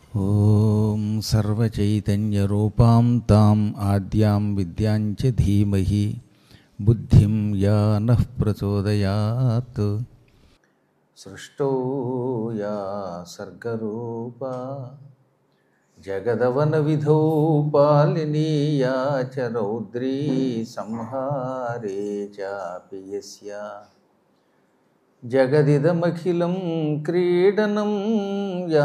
ॐ सर्वचैतन्यरूपां ताम् आद्यां विद्यां च धीमहि बुद्धिं या नः प्रचोदयात् सृष्टौ या सर्गरूपा जगदवनविधौ पालिनीया च रौद्री संहारे चापि यस्या जगदिदमखिलं क्रीडनं या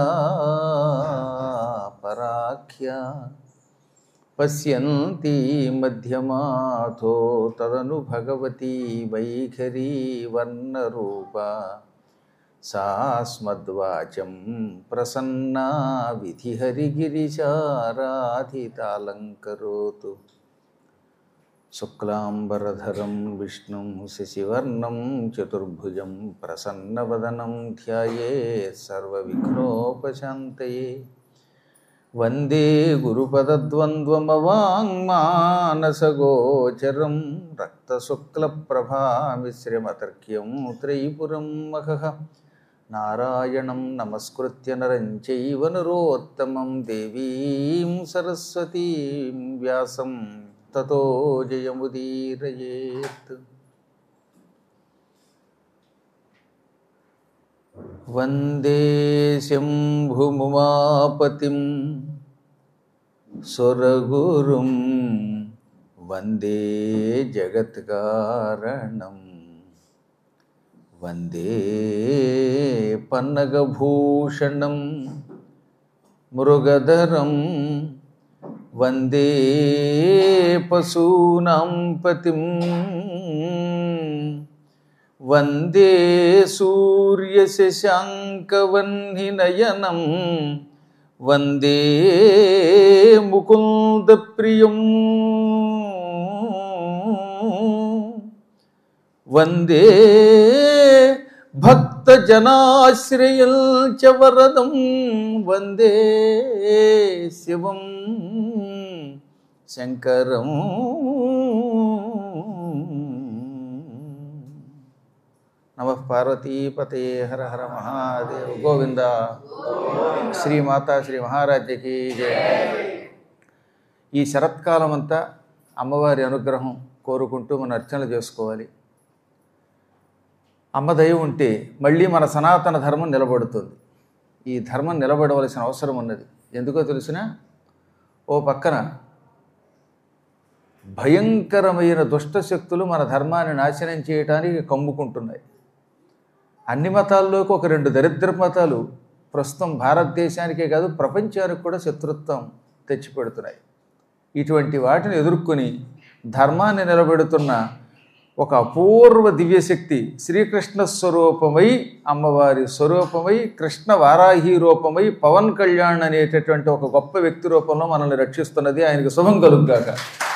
पराख्या पश्यन्ती मध्यमाथो तदनु भगवती वैखरी वर्णरूपा सा स्मद्वाचं प्रसन्ना विधिहरिगिरिचाराधितालङ्करोतु शुक्लाम्बरधरं विष्णुं शशिवर्णं चतुर्भुजं प्रसन्नवदनं ध्यायेत् सर्वविघ्नोपशान्तये वन्दे गुरुपदद्वन्द्वमवाङ्मानसगोचरं रक्तशुक्लप्रभामिश्रमतर्क्यं त्रयीपुरं महः नारायणं नमस्कृत्य नरं चैव नरोत्तमं देवीं सरस्वतीं व्यासं ततो जयमुदीरयेत् वन्दे शम्भुमुमापतिं सुरगुरुं वन्दे जगत्कारणं वन्दे पन्नगभूषणं मृगधरं वन्दे पशूनां पतिं वन्दे सूर्यशशाङ्कवह्निनयनं वन्दे मुकुन्दप्रियं वन्दे भक्तजनाश्रयं च वरदं वन्दे शिवं శంకరం నమ పార్వతీపతే హర హర మహాదేవ్ గోవింద శ్రీమాత శ్రీ మహారాజ్యకి జయ ఈ శరత్కాలం అంతా అమ్మవారి అనుగ్రహం కోరుకుంటూ మన అర్చనలు చేసుకోవాలి అమ్మ దయ ఉంటే మళ్ళీ మన సనాతన ధర్మం నిలబడుతుంది ఈ ధర్మం నిలబడవలసిన అవసరం ఉన్నది ఎందుకో తెలిసిన ఓ పక్కన భయంకరమైన దుష్ట శక్తులు మన ధర్మాన్ని నాశనం చేయడానికి కమ్ముకుంటున్నాయి అన్ని మతాల్లోకి ఒక రెండు దరిద్ర మతాలు ప్రస్తుతం భారతదేశానికే కాదు ప్రపంచానికి కూడా శత్రుత్వం తెచ్చిపెడుతున్నాయి ఇటువంటి వాటిని ఎదుర్కొని ధర్మాన్ని నిలబెడుతున్న ఒక అపూర్వ దివ్యశక్తి శ్రీకృష్ణ స్వరూపమై అమ్మవారి స్వరూపమై కృష్ణ వారాహి రూపమై పవన్ కళ్యాణ్ అనేటటువంటి ఒక గొప్ప వ్యక్తి రూపంలో మనల్ని రక్షిస్తున్నది ఆయనకి శుభం కలుగ్గాక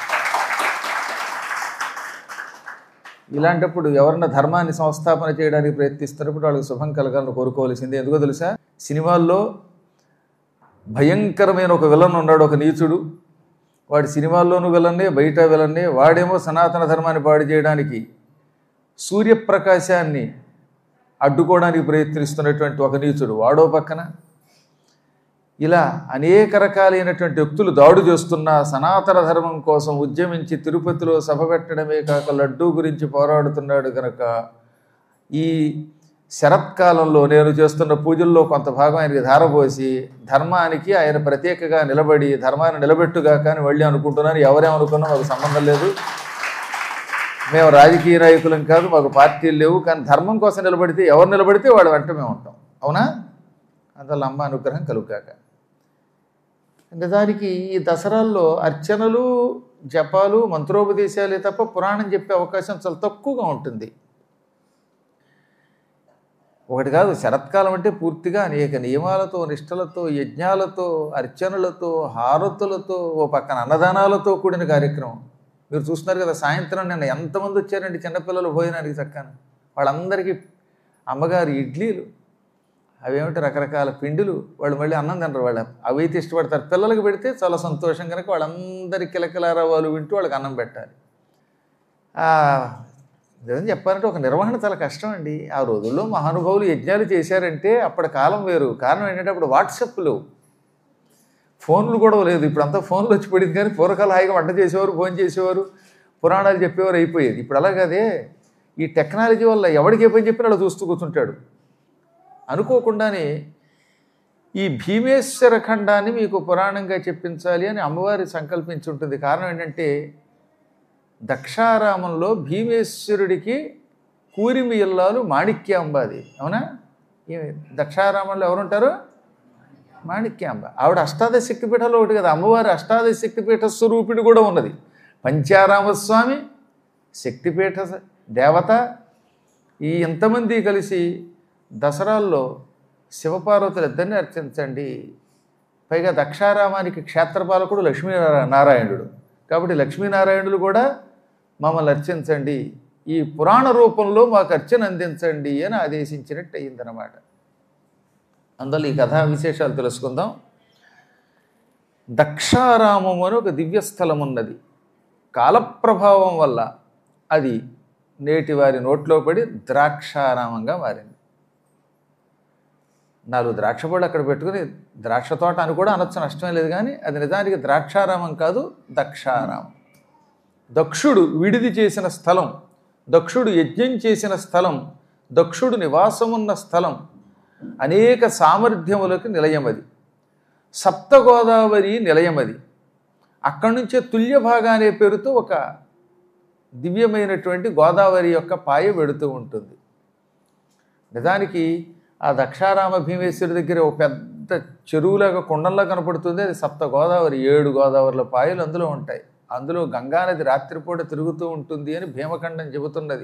ఇలాంటప్పుడు ఎవరన్నా ధర్మాన్ని సంస్థాపన చేయడానికి ప్రయత్నిస్తున్నప్పుడు వాళ్ళకి శుభం కలగాలని కోరుకోవాల్సిందే ఎందుకో తెలుసా సినిమాల్లో భయంకరమైన ఒక విలన్ ఉన్నాడు ఒక నీచుడు వాడి సినిమాల్లోనూ విలన్నే బయట విలన్నే వాడేమో సనాతన ధర్మాన్ని పాడు చేయడానికి సూర్యప్రకాశాన్ని అడ్డుకోవడానికి ప్రయత్నిస్తున్నటువంటి ఒక నీచుడు వాడో పక్కన ఇలా అనేక రకాలైనటువంటి వ్యక్తులు దాడు చేస్తున్న సనాతన ధర్మం కోసం ఉద్యమించి తిరుపతిలో సభ పెట్టడమే కాక లడ్డూ గురించి పోరాడుతున్నాడు కనుక ఈ శరత్కాలంలో నేను చేస్తున్న పూజల్లో కొంత భాగం ఆయనకి ధారపోసి ధర్మానికి ఆయన ప్రత్యేకగా నిలబడి ధర్మాన్ని నిలబెట్టుగా కానీ వెళ్ళి అనుకుంటున్నాను ఎవరేమనుకున్నా మాకు సంబంధం లేదు మేము రాజకీయ నాయకులం కాదు మాకు పార్టీలు లేవు కానీ ధర్మం కోసం నిలబడితే ఎవరు నిలబడితే వాడు వెంట మేము ఉంటాం అవునా అందువల్ల అమ్మ అనుగ్రహం కలుగాక నిజానికి ఈ దసరాల్లో అర్చనలు జపాలు మంత్రోపదేశాలే తప్ప పురాణం చెప్పే అవకాశం చాలా తక్కువగా ఉంటుంది ఒకటి కాదు శరత్కాలం అంటే పూర్తిగా అనేక నియమాలతో నిష్టలతో యజ్ఞాలతో అర్చనలతో హారతులతో ఓ పక్కన అన్నదానాలతో కూడిన కార్యక్రమం మీరు చూస్తున్నారు కదా సాయంత్రం నిన్న ఎంతమంది వచ్చారండి చిన్నపిల్లలు భోజనానికి చక్కన వాళ్ళందరికీ అమ్మగారు ఇడ్లీలు అవేమిటి రకరకాల పిండిలు వాళ్ళు మళ్ళీ అన్నం తినరు వాళ్ళు అవి అయితే ఇష్టపడతారు పిల్లలకు పెడితే చాలా సంతోషం కనుక వాళ్ళందరి కిలకిలారావాలు వింటూ వాళ్ళకి అన్నం పెట్టాలి నిజం చెప్పాలంటే ఒక నిర్వహణ చాలా కష్టం అండి ఆ రోజుల్లో మహానుభావులు యజ్ఞాలు చేశారంటే అప్పటి కాలం వేరు కారణం ఏంటంటే అప్పుడు వాట్సాప్లు ఫోన్లు కూడా లేదు ఇప్పుడు అంతా ఫోన్లు వచ్చి పడింది కానీ పూర్వకాలం హాయిగా వంట చేసేవారు ఫోన్ చేసేవారు పురాణాలు చెప్పేవారు అయిపోయేది ఇప్పుడు అలాగదే ఈ టెక్నాలజీ వల్ల ఎవరికి ఏ పని చెప్పినా అలా చూస్తూ కూర్చుంటాడు అనుకోకుండానే ఈ భీమేశ్వర ఖండాన్ని మీకు పురాణంగా చెప్పించాలి అని అమ్మవారి సంకల్పించి ఉంటుంది కారణం ఏంటంటే దక్షారామంలో భీమేశ్వరుడికి కూరిమి ఇల్లాలు మాణిక్యాంబ అది అవునా ఈ దక్షారామంలో ఎవరుంటారు మాణిక్యాంబ ఆవిడ అష్టాదశ శక్తిపీఠాలు ఒకటి కదా అమ్మవారి అష్టాదశ శక్తిపీఠ స్వరూపిణి కూడా ఉన్నది పంచారామస్వామి శక్తిపీఠ దేవత ఈ ఎంతమంది కలిసి దసరాల్లో శివపార్వతులు ఇద్దరిని అర్చించండి పైగా దక్షారామానికి క్షేత్రపాలకుడు లక్ష్మీ నారాయణుడు కాబట్టి లక్ష్మీనారాయణులు కూడా మమ్మల్ని అర్చించండి ఈ పురాణ రూపంలో మాకు అర్చన అందించండి అని ఆదేశించినట్టు అయిందనమాట అందులో ఈ కథా విశేషాలు తెలుసుకుందాం దక్షారామం అని ఒక దివ్యస్థలం ఉన్నది కాలప్రభావం వల్ల అది నేటి వారి నోట్లో పడి ద్రాక్షారామంగా మారింది నాలుగు ద్రాక్ష పళ్ళు అక్కడ పెట్టుకుని ద్రాక్ష తోట అని కూడా అనొచ్చు నష్టమే లేదు కానీ అది నిజానికి ద్రాక్షారామం కాదు దక్షారామం దక్షుడు విడిది చేసిన స్థలం దక్షుడు యజ్ఞం చేసిన స్థలం దక్షుడు నివాసమున్న స్థలం అనేక సామర్థ్యములకు నిలయమది సప్తగోదావరి నిలయమది అక్కడి నుంచే తుల్యభాగా అనే పేరుతో ఒక దివ్యమైనటువంటి గోదావరి యొక్క పాయ వెడుతూ ఉంటుంది నిజానికి ఆ దక్షారామ భీమేశ్వరి దగ్గర ఒక పెద్ద చెరువులాగా కొండల్లా కనపడుతుంది అది సప్త గోదావరి ఏడు గోదావరిల పాయలు అందులో ఉంటాయి అందులో గంగానది రాత్రిపూట తిరుగుతూ ఉంటుంది అని భీమఖండం చెబుతున్నది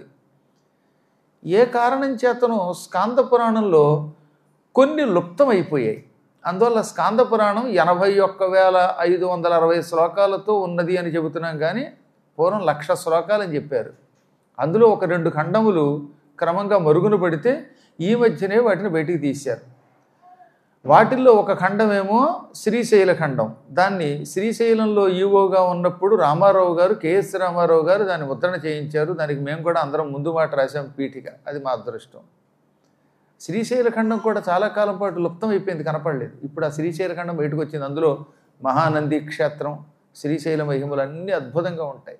ఏ కారణం చేతనో స్కాంద పురాణంలో కొన్ని లుప్తమైపోయాయి అందువల్ల స్కాంద పురాణం ఎనభై ఒక్క వేల ఐదు వందల అరవై శ్లోకాలతో ఉన్నది అని చెబుతున్నాం కానీ పూర్వం లక్ష శ్లోకాలని చెప్పారు అందులో ఒక రెండు ఖండములు క్రమంగా మరుగున పడితే ఈ మధ్యనే వాటిని బయటికి తీశారు వాటిల్లో ఒక ఖండమేమో శ్రీశైల ఖండం దాన్ని శ్రీశైలంలో ఈవోగా ఉన్నప్పుడు రామారావు గారు కేఎస్ రామారావు గారు దాన్ని ముద్రణ చేయించారు దానికి మేము కూడా అందరం ముందు మాట రాసాం పీఠిక అది మా అదృష్టం శ్రీశైల ఖండం కూడా చాలా కాలం పాటు లుప్తం అయిపోయింది కనపడలేదు ఇప్పుడు ఆ శ్రీశైల ఖండం బయటకు వచ్చింది అందులో మహానంది క్షేత్రం శ్రీశైల మహిమలు అన్నీ అద్భుతంగా ఉంటాయి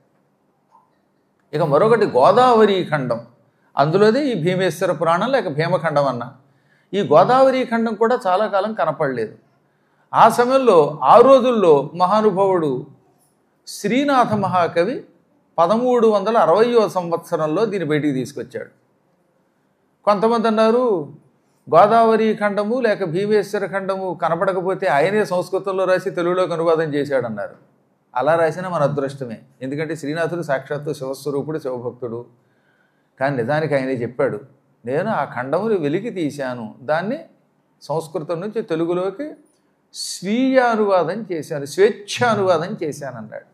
ఇక మరొకటి గోదావరి ఖండం అందులోదే ఈ భీమేశ్వర పురాణం లేక భీమఖండం అన్న ఈ గోదావరి ఖండం కూడా చాలా కాలం కనపడలేదు ఆ సమయంలో ఆ రోజుల్లో మహానుభావుడు శ్రీనాథ మహాకవి పదమూడు వందల అరవయో సంవత్సరంలో దీన్ని బయటికి తీసుకొచ్చాడు కొంతమంది అన్నారు గోదావరి ఖండము లేక భీమేశ్వర ఖండము కనపడకపోతే ఆయనే సంస్కృతంలో రాసి తెలుగులోకి అనువాదం చేశాడన్నారు అలా రాసిన మన అదృష్టమే ఎందుకంటే శ్రీనాథుడు సాక్షాత్తు శివస్వరూపుడు శివభక్తుడు కానీ నిజానికి ఆయనే చెప్పాడు నేను ఆ ఖండములు వెలికి తీశాను దాన్ని సంస్కృతం నుంచి తెలుగులోకి స్వీయ అనువాదం చేశాను స్వేచ్ఛానువాదం చేశాను అన్నాడు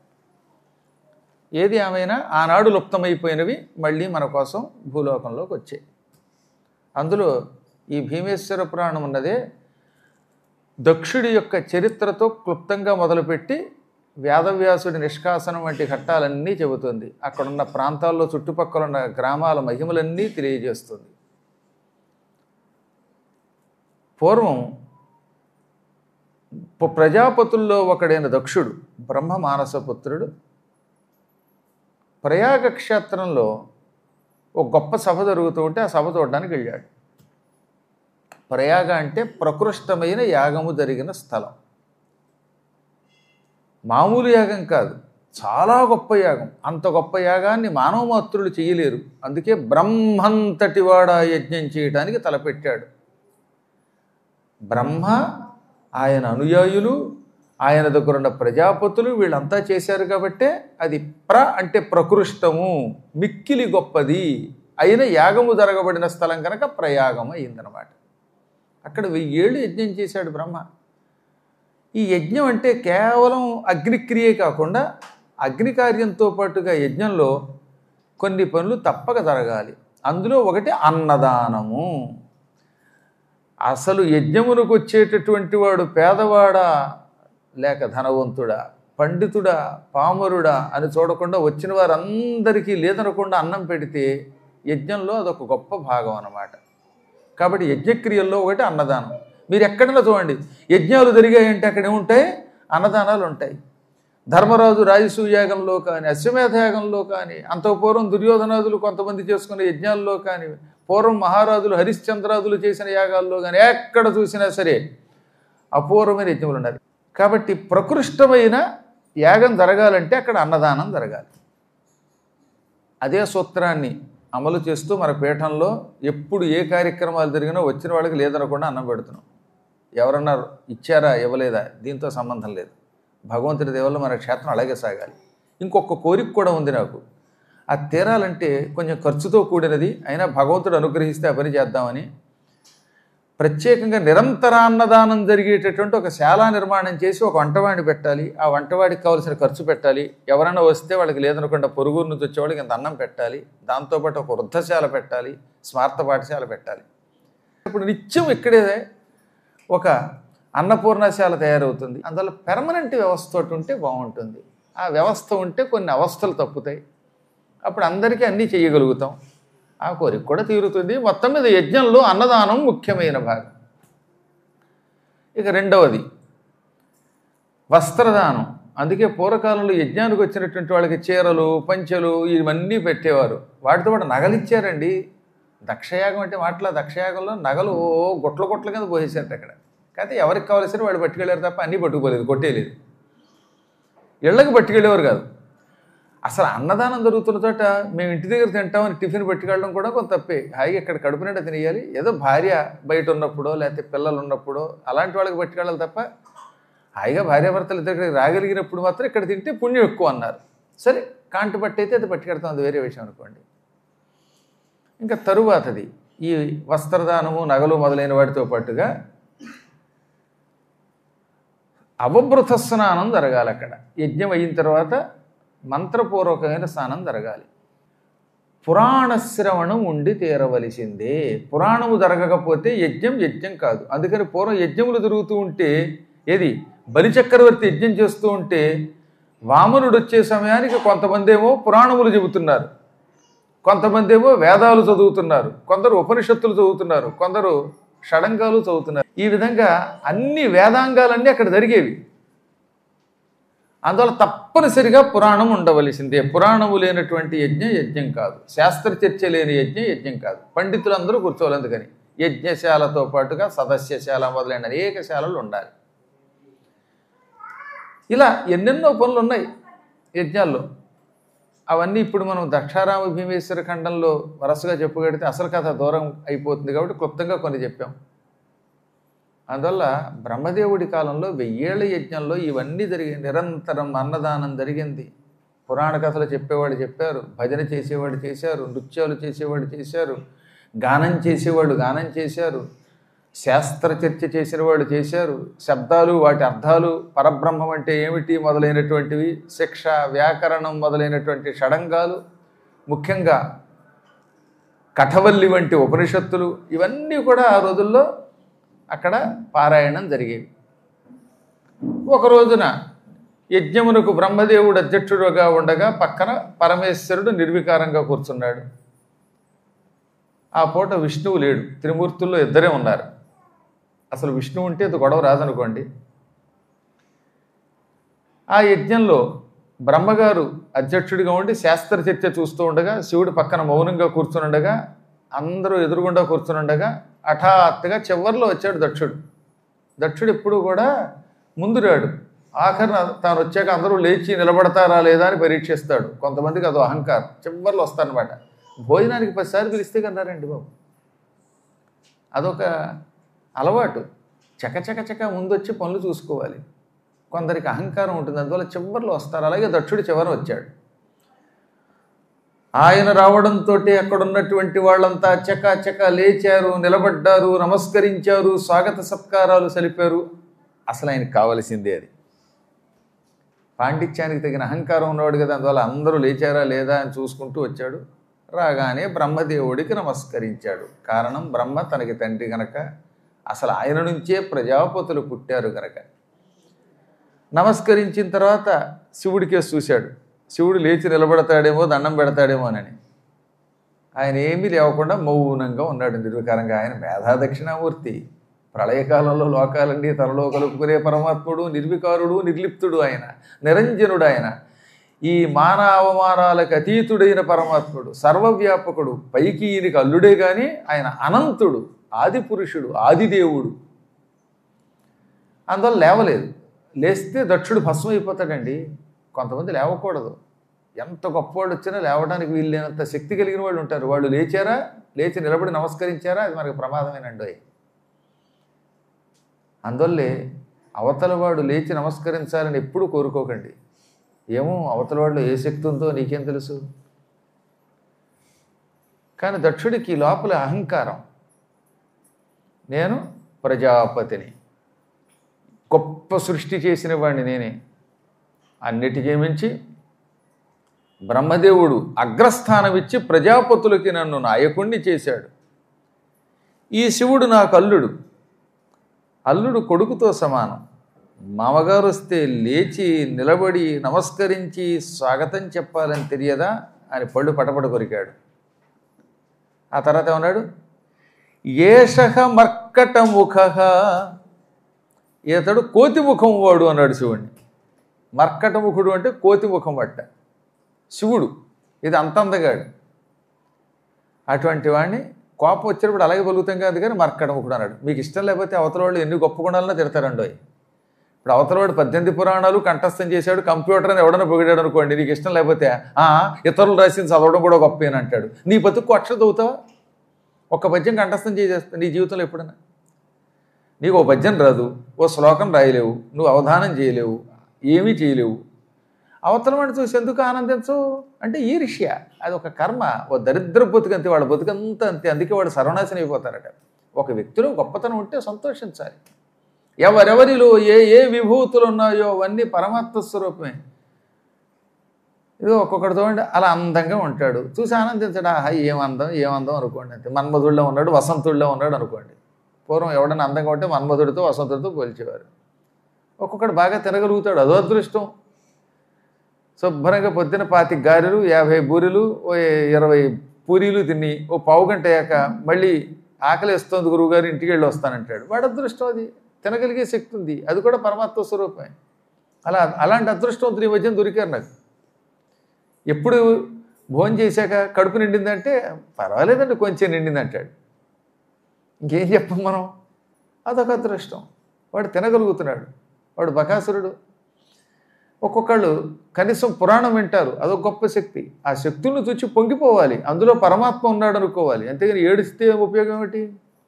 ఏది ఏమైనా ఆనాడు లుప్తమైపోయినవి మళ్ళీ మన కోసం భూలోకంలోకి వచ్చాయి అందులో ఈ భీమేశ్వర పురాణం ఉన్నదే దక్షుడి యొక్క చరిత్రతో క్లుప్తంగా మొదలుపెట్టి వేదవ్యాసుడి నిష్కాసనం వంటి ఘట్టాలన్నీ చెబుతుంది అక్కడున్న ప్రాంతాల్లో చుట్టుపక్కల ఉన్న గ్రామాల మహిమలన్నీ తెలియజేస్తుంది పూర్వం ప- ప్రజాపతుల్లో ఒకడైన దక్షుడు బ్రహ్మ మానసపుత్రుడు ప్రయాగ క్షేత్రంలో ఒక గొప్ప సభ జరుగుతూ ఉంటే ఆ సభ చూడడానికి వెళ్ళాడు ప్రయాగ అంటే ప్రకృష్టమైన యాగము జరిగిన స్థలం మామూలు యాగం కాదు చాలా గొప్ప యాగం అంత గొప్ప యాగాన్ని మానవ మాత్రులు చేయలేరు అందుకే బ్రహ్మంతటి వాడ యజ్ఞం చేయడానికి తలపెట్టాడు బ్రహ్మ ఆయన అనుయాయులు ఆయన దగ్గర ఉన్న ప్రజాపతులు వీళ్ళంతా చేశారు కాబట్టే అది ప్ర అంటే ప్రకృష్టము మిక్కిలి గొప్పది అయిన యాగము జరగబడిన స్థలం కనుక ప్రయాగం అయిందనమాట అక్కడ వెయ్యేళ్ళు యజ్ఞం చేశాడు బ్రహ్మ ఈ యజ్ఞం అంటే కేవలం అగ్నిక్రియే కాకుండా అగ్ని కార్యంతో పాటుగా యజ్ఞంలో కొన్ని పనులు తప్పక జరగాలి అందులో ఒకటి అన్నదానము అసలు యజ్ఞమునకు వచ్చేటటువంటి వాడు పేదవాడా లేక ధనవంతుడా పండితుడా పామరుడా అని చూడకుండా వచ్చిన వారందరికీ లేదనకుండా అన్నం పెడితే యజ్ఞంలో అదొక గొప్ప భాగం అన్నమాట కాబట్టి యజ్ఞక్రియల్లో ఒకటి అన్నదానం మీరు ఎక్కడైనా చూడండి యజ్ఞాలు జరిగాయంటే అక్కడ ఏముంటాయి అన్నదానాలు ఉంటాయి ధర్మరాజు రాజసూయాగంలో కానీ అశ్వమేధయాగంలో కానీ అంత పూర్వం దుర్యోధనాదులు కొంతమంది చేసుకునే యజ్ఞాల్లో కానీ పూర్వం మహారాజులు హరిశ్చంద్రాదులు చేసిన యాగాల్లో కానీ ఎక్కడ చూసినా సరే అపూర్వమైన యజ్ఞములు ఉన్నాయి కాబట్టి ప్రకృష్టమైన యాగం జరగాలంటే అక్కడ అన్నదానం జరగాలి అదే సూత్రాన్ని అమలు చేస్తూ మన పీఠంలో ఎప్పుడు ఏ కార్యక్రమాలు జరిగినా వచ్చిన వాళ్ళకి లేదనకుండా అన్నం పెడుతున్నాం ఎవరన్నా ఇచ్చారా ఇవ్వలేదా దీంతో సంబంధం లేదు భగవంతుడి దేవుల్లో మన క్షేత్రం అలాగే సాగాలి ఇంకొక కోరిక కూడా ఉంది నాకు అది తీరాలంటే కొంచెం ఖర్చుతో కూడినది అయినా భగవంతుడు అనుగ్రహిస్తే ఆ పని చేద్దామని ప్రత్యేకంగా నిరంతరాన్నదానం జరిగేటటువంటి ఒక శాలా నిర్మాణం చేసి ఒక వంటవాడిని పెట్టాలి ఆ వంటవాడికి కావాల్సిన ఖర్చు పెట్టాలి ఎవరైనా వస్తే వాళ్ళకి లేదనకుండా పొరుగురు నుంచి వచ్చేవాళ్ళకి ఇంత అన్నం పెట్టాలి దాంతోపాటు ఒక వృద్ధశాల పెట్టాలి స్మార్త పాఠశాల పెట్టాలి ఇప్పుడు నిత్యం ఇక్కడే ఒక అన్నపూర్ణశాల తయారవుతుంది అందువల్ల పెర్మనెంట్ వ్యవస్థ ఒకటి ఉంటే బాగుంటుంది ఆ వ్యవస్థ ఉంటే కొన్ని అవస్థలు తప్పుతాయి అప్పుడు అందరికీ అన్నీ చేయగలుగుతాం ఆ కోరిక కూడా తీరుతుంది మొత్తం మీద యజ్ఞంలో అన్నదానం ముఖ్యమైన భాగం ఇక రెండవది వస్త్రదానం అందుకే పూర్వకాలంలో యజ్ఞానికి వచ్చినటువంటి వాళ్ళకి చీరలు పంచెలు ఇవన్నీ పెట్టేవారు వాటితో పాటు నగలు ఇచ్చారండి దక్షయాగం అంటే వాటిలో దక్షయాగంలో నగలు ఓ గుట్ల గుట్ల కింద పోసేసారట అక్కడ కాకపోతే ఎవరికి కావాల్సిన వాడు పట్టుకెళ్ళారు తప్ప అన్నీ పట్టుకుపోలేదు కొట్టేయలేదు ఇళ్ళకి పట్టుకెళ్ళేవారు కాదు అసలు అన్నదానం జరుగుతున్న చోట మేము ఇంటి దగ్గర తింటామని టిఫిన్ పట్టుకెళ్ళడం కూడా కొంత తప్పే హాయిగా ఇక్కడ కడుపు నిండా తినేయాలి ఏదో భార్య బయట ఉన్నప్పుడో లేకపోతే పిల్లలు ఉన్నప్పుడో అలాంటి వాళ్ళకి పట్టుకెళ్ళాలి తప్ప హాయిగా భార్యాభర్తలు ఇద్దరికి రాగలిగినప్పుడు మాత్రం ఇక్కడ తింటే పుణ్యం ఎక్కువ అన్నారు సరే కాంటు పట్టి అయితే అది పట్టుకెడతాం అది వేరే విషయం అనుకోండి ఇంకా తరువాతది ఈ వస్త్రదానము నగలు మొదలైన వాటితో పాటుగా అవభృత స్నానం జరగాలి అక్కడ యజ్ఞం అయిన తర్వాత మంత్రపూర్వకమైన స్నానం జరగాలి పురాణ శ్రవణం ఉండి తీరవలసిందే పురాణము జరగకపోతే యజ్ఞం యజ్ఞం కాదు అందుకని పూర్వం యజ్ఞములు జరుగుతూ ఉంటే ఏది బలిచక్రవర్తి యజ్ఞం చేస్తూ ఉంటే వామనుడు వచ్చే సమయానికి కొంతమంది ఏమో పురాణములు చెబుతున్నారు కొంతమంది ఏమో వేదాలు చదువుతున్నారు కొందరు ఉపనిషత్తులు చదువుతున్నారు కొందరు షడంగాలు చదువుతున్నారు ఈ విధంగా అన్ని వేదాంగాలన్నీ అక్కడ జరిగేవి అందువల్ల తప్పనిసరిగా పురాణం ఉండవలసిందే పురాణము లేనటువంటి యజ్ఞం యజ్ఞం కాదు శాస్త్ర చర్చ లేని యజ్ఞం యజ్ఞం కాదు పండితులందరూ కూర్చోవాలి అందుకని యజ్ఞశాలతో పాటుగా సదస్యశాల మొదలైన అనేక శాలలు ఉండాలి ఇలా ఎన్నెన్నో పనులు ఉన్నాయి యజ్ఞాల్లో అవన్నీ ఇప్పుడు మనం దక్షారామ భీమేశ్వర ఖండంలో వరుసగా చెప్పుగడితే అసలు కథ దూరం అయిపోతుంది కాబట్టి క్లుప్తంగా కొన్ని చెప్పాం అందువల్ల బ్రహ్మదేవుడి కాలంలో వెయ్యేళ్ల యజ్ఞంలో ఇవన్నీ జరిగాయి నిరంతరం అన్నదానం జరిగింది పురాణ కథలు చెప్పేవాడు చెప్పారు భజన చేసేవాడు చేశారు నృత్యాలు చేసేవాడు చేశారు గానం చేసేవాడు గానం చేశారు శాస్త్ర చర్చ చేసిన వాళ్ళు చేశారు శబ్దాలు వాటి అర్థాలు పరబ్రహ్మం అంటే ఏమిటి మొదలైనటువంటివి శిక్ష వ్యాకరణం మొదలైనటువంటి షడంగాలు ముఖ్యంగా కఠవల్లి వంటి ఉపనిషత్తులు ఇవన్నీ కూడా ఆ రోజుల్లో అక్కడ పారాయణం జరిగేవి ఒక రోజున యజ్ఞమునకు బ్రహ్మదేవుడు అధ్యక్షుడుగా ఉండగా పక్కన పరమేశ్వరుడు నిర్వికారంగా కూర్చున్నాడు ఆ పూట విష్ణువు లేడు త్రిమూర్తుల్లో ఇద్దరే ఉన్నారు అసలు విష్ణువు ఉంటే అది గొడవ రాదనుకోండి ఆ యజ్ఞంలో బ్రహ్మగారు అధ్యక్షుడిగా ఉండి శాస్త్ర చర్చ చూస్తూ ఉండగా శివుడు పక్కన మౌనంగా కూర్చునుండగా అందరూ ఎదురుగుండా కూర్చునుండగా హఠాత్తుగా చివరిలో వచ్చాడు దక్షుడు దక్షుడు ఎప్పుడు కూడా ముందు రాడు ఆఖరిన తాను వచ్చాక అందరూ లేచి నిలబడతారా లేదా అని పరీక్షిస్తాడు కొంతమందికి అదో అహంకారం చివరిలో వస్తారనమాట భోజనానికి పదిసార్లు పిలిస్తే కన్నారండి బాబు అదొక అలవాటు చక చక చక ముందు వచ్చి పనులు చూసుకోవాలి కొందరికి అహంకారం ఉంటుంది అందువల్ల చివరిలో వస్తారు అలాగే దక్షుడు చివర వచ్చాడు ఆయన రావడంతో అక్కడ ఉన్నటువంటి వాళ్ళంతా చక చక లేచారు నిలబడ్డారు నమస్కరించారు స్వాగత సత్కారాలు సలిపారు అసలు ఆయనకు కావలసిందే అది పాండిత్యానికి తగిన అహంకారం ఉన్నవాడు కదా అందువల్ల అందరూ లేచారా లేదా అని చూసుకుంటూ వచ్చాడు రాగానే బ్రహ్మదేవుడికి నమస్కరించాడు కారణం బ్రహ్మ తనకి తండ్రి గనక అసలు ఆయన నుంచే ప్రజాపతులు పుట్టారు గనక నమస్కరించిన తర్వాత శివుడికే చూశాడు శివుడు లేచి నిలబడతాడేమో దండం పెడతాడేమో అని ఆయన ఏమీ లేవకుండా మౌనంగా ఉన్నాడు నిర్వికారంగా ఆయన మేధా దక్షిణామూర్తి ప్రళయకాలంలో లోకాలన్నీ తనలో కలుపుకునే పరమాత్ముడు నిర్వికారుడు నిర్లిప్తుడు ఆయన నిరంజనుడు ఆయన ఈ మాన అవమానాలకు అతీతుడైన పరమాత్ముడు సర్వవ్యాపకుడు పైకి ఈయనకి అల్లుడే కానీ ఆయన అనంతుడు ఆది పురుషుడు ఆదిదేవుడు అందువల్ల లేవలేదు లేస్తే దక్షుడు భస్మం అయిపోతాడండి కొంతమంది లేవకూడదు ఎంత గొప్పవాడు వచ్చినా లేవడానికి వీల్లేనంత శక్తి కలిగిన వాళ్ళు ఉంటారు వాళ్ళు లేచారా లేచి నిలబడి నమస్కరించారా అది మనకు ప్రమాదమేనండి అందువల్లే అవతల వాడు లేచి నమస్కరించాలని ఎప్పుడూ కోరుకోకండి ఏమో అవతల వాళ్ళు ఏ శక్తి ఉందో నీకేం తెలుసు కానీ దక్షుడికి లోపల అహంకారం నేను ప్రజాపతిని గొప్ప సృష్టి చేసిన వాడిని నేనే అన్నిటికీ మించి బ్రహ్మదేవుడు అగ్రస్థానం ఇచ్చి ప్రజాపతులకి నన్ను నాయకుణ్ణి చేశాడు ఈ శివుడు నాకు అల్లుడు అల్లుడు కొడుకుతో సమానం మామగారు వస్తే లేచి నిలబడి నమస్కరించి స్వాగతం చెప్పాలని తెలియదా అని పళ్ళు పటపట కొరికాడు ఆ తర్వాత ఏమన్నాడు ఏషహ మర్కట ముఖ ఇతడు కోతి ముఖం వాడు అన్నాడు శివుణ్ణి మర్కట ముఖుడు అంటే కోతి ముఖం పట్ట శివుడు ఇది అంత అందగాడు అటువంటి వాడిని కోపం వచ్చినప్పుడు అలాగే పలుకుతాం కాదు కానీ మర్కట ముఖుడు అన్నాడు మీకు ఇష్టం లేకపోతే అవతల వాళ్ళు ఎన్ని గొప్ప గుణాలను తిడతారండో ఇప్పుడు అవతలవాడు పద్దెనిమిది పురాణాలు కంఠస్థం చేశాడు కంప్యూటర్ అని ఎవడన్నా పొగిడాడు అనుకోండి నీకు ఇష్టం లేకపోతే ఆ ఇతరులు రాసింది చదవడం కూడా గొప్ప అని అంటాడు నీ బతుకు అక్షర చదువుతావా ఒక్క పద్యం కంఠస్థం చేసేస్తా నీ జీవితంలో ఎప్పుడైనా నీకు ఓ పద్యం రాదు ఓ శ్లోకం రాయలేవు నువ్వు అవధానం చేయలేవు ఏమీ చేయలేవు అవతల వాడిని చూసి ఎందుకు ఆనందించు అంటే ఈర్ష్య అది ఒక కర్మ ఓ దరిద్ర బతుకు అంతే వాడు బతుకంతా అంతే అందుకే వాడు సర్వనాశనం అయిపోతారట ఒక వ్యక్తిలో గొప్పతనం ఉంటే సంతోషించాలి ఎవరెవరిలో ఏ ఏ విభూతులు ఉన్నాయో అవన్నీ పరమాత్మ స్వరూపమే ఇది ఒక్కొక్కటి చూడండి అలా అందంగా ఉంటాడు చూసి ఆనందించడు ఆహా ఏం అందం ఏం అందం అనుకోండి అంతే మన్మధుడిలో ఉన్నాడు వసంతుడిలో ఉన్నాడు అనుకోండి పూర్వం ఎవడన్నా అందంగా ఉంటే మన్మధుడితో వసంతుడితో పోల్చేవారు ఒక్కొక్కడు బాగా తిరగలుగుతాడు అదో అదృష్టం శుభ్రంగా పొద్దున పాతి గారెలు యాభై బూరెలు ఓ ఇరవై పూరీలు తిని ఓ పావు గంట అయ్యాక మళ్ళీ ఆకలి వేస్తుంది గురువుగారు ఇంటికి వెళ్ళి వస్తానంటాడు వాడు అదృష్టం అది తినగలిగే శక్తి ఉంది అది కూడా పరమాత్మ స్వరూపమే అలా అలాంటి అదృష్టవంతులు ఈ మధ్యన దొరికారు నాకు ఎప్పుడు భోజనం చేశాక కడుపు నిండిందంటే పర్వాలేదండి కొంచెం నిండింది అంటాడు ఇంకేం చెప్పం మనం అదొక అదృష్టం వాడు తినగలుగుతున్నాడు వాడు బకాసురుడు ఒక్కొక్కళ్ళు కనీసం పురాణం వింటారు అదొక గొప్ప శక్తి ఆ శక్తులను చూచి పొంగిపోవాలి అందులో పరమాత్మ ఉన్నాడు అనుకోవాలి అంతేగాని ఏడిస్తే ఉపయోగం ఏమిటి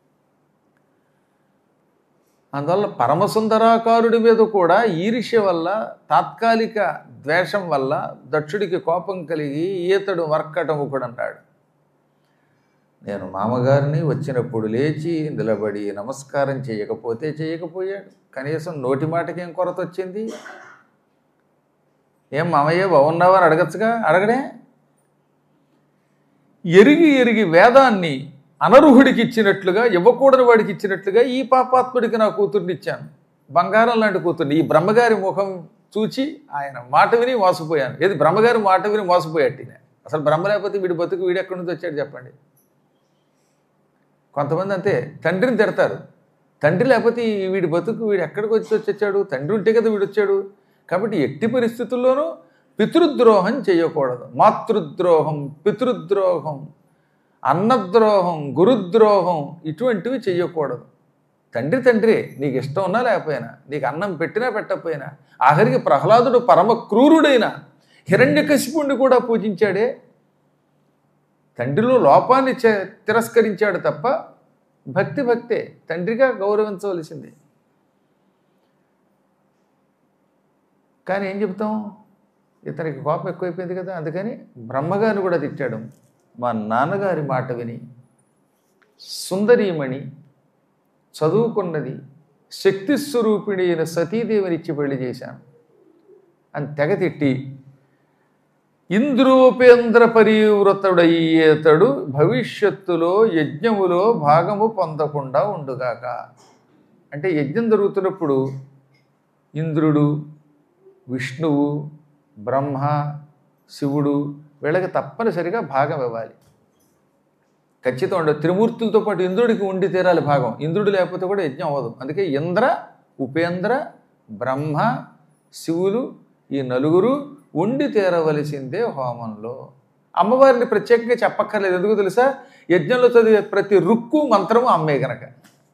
అందువల్ల పరమసుందరాకారుడి మీద కూడా ఈర్ష్య వల్ల తాత్కాలిక ద్వేషం వల్ల దక్షుడికి కోపం కలిగి ఈతడు మర్కటముఖుడు అన్నాడు నేను మామగారిని వచ్చినప్పుడు లేచి నిలబడి నమస్కారం చేయకపోతే చేయకపోయాడు కనీసం నోటి మాటకేం కొరత వచ్చింది ఏం మామయ్య బాగున్నావా అని అడగచ్చుగా అడగడే ఎరిగి ఎరిగి వేదాన్ని అనర్హుడికి ఇచ్చినట్లుగా ఇవ్వకూడని వాడికి ఇచ్చినట్లుగా ఈ పాపాత్ముడికి నా కూతుర్ని ఇచ్చాను బంగారం లాంటి కూతుర్ని ఈ బ్రహ్మగారి ముఖం చూచి ఆయన మాట విని మోసపోయాను ఏది బ్రహ్మగారి మాట విని మోసపోయాట్టి అసలు బ్రహ్మ లేకపోతే వీడి బతుకు వీడు ఎక్కడి నుంచి వచ్చాడు చెప్పండి కొంతమంది అంతే తండ్రిని తిడతారు తండ్రి లేకపోతే ఈ వీడి బతుకు వీడు ఎక్కడికి వచ్చి వచ్చాడు తండ్రి ఉంటే కదా వీడు వచ్చాడు కాబట్టి ఎట్టి పరిస్థితుల్లోనూ పితృద్రోహం చేయకూడదు మాతృద్రోహం పితృద్రోహం అన్నద్రోహం గురుద్రోహం ఇటువంటివి చేయకూడదు తండ్రి తండ్రి నీకు ఇష్టం ఉన్నా లేకపోయినా నీకు అన్నం పెట్టినా పెట్టకపోయినా ఆఖరికి ప్రహ్లాదుడు పరమ క్రూరుడైన హిరణ్యకశిపుణ్ణి కూడా పూజించాడే తండ్రిలో లోపాన్ని చే- తిరస్కరించాడు తప్ప భక్తి భక్తే తండ్రిగా గౌరవించవలసింది కానీ ఏం చెప్తాం ఇతనికి కోపం ఎక్కువైపోయింది కదా అందుకని బ్రహ్మగారిని కూడా తిట్టాడు మా నాన్నగారి మాట విని సుందరీమణి చదువుకున్నది శక్తి స్వరూపిణి అయిన సతీదేవిని ఇచ్చి పెళ్లి చేశాను అని తెగ తిట్టి ఇంద్రోపేంద్ర పరివృతుడయ్యేతడు భవిష్యత్తులో యజ్ఞములో భాగము పొందకుండా ఉండుగాక అంటే యజ్ఞం జరుగుతున్నప్పుడు ఇంద్రుడు విష్ణువు బ్రహ్మ శివుడు వీళ్ళకి తప్పనిసరిగా భాగం ఇవ్వాలి ఖచ్చితం ఉండదు త్రిమూర్తులతో పాటు ఇంద్రుడికి ఉండి తీరాలి భాగం ఇంద్రుడు లేకపోతే కూడా యజ్ఞం అవ్వదు అందుకే ఇంద్ర ఉపేంద్ర బ్రహ్మ శివులు ఈ నలుగురు ఉండి తీరవలసిందే హోమంలో అమ్మవారిని ప్రత్యేకంగా చెప్పక్కర్లేదు ఎందుకు తెలుసా యజ్ఞంలో చదివే ప్రతి రుక్కు మంత్రము అమ్మే గనక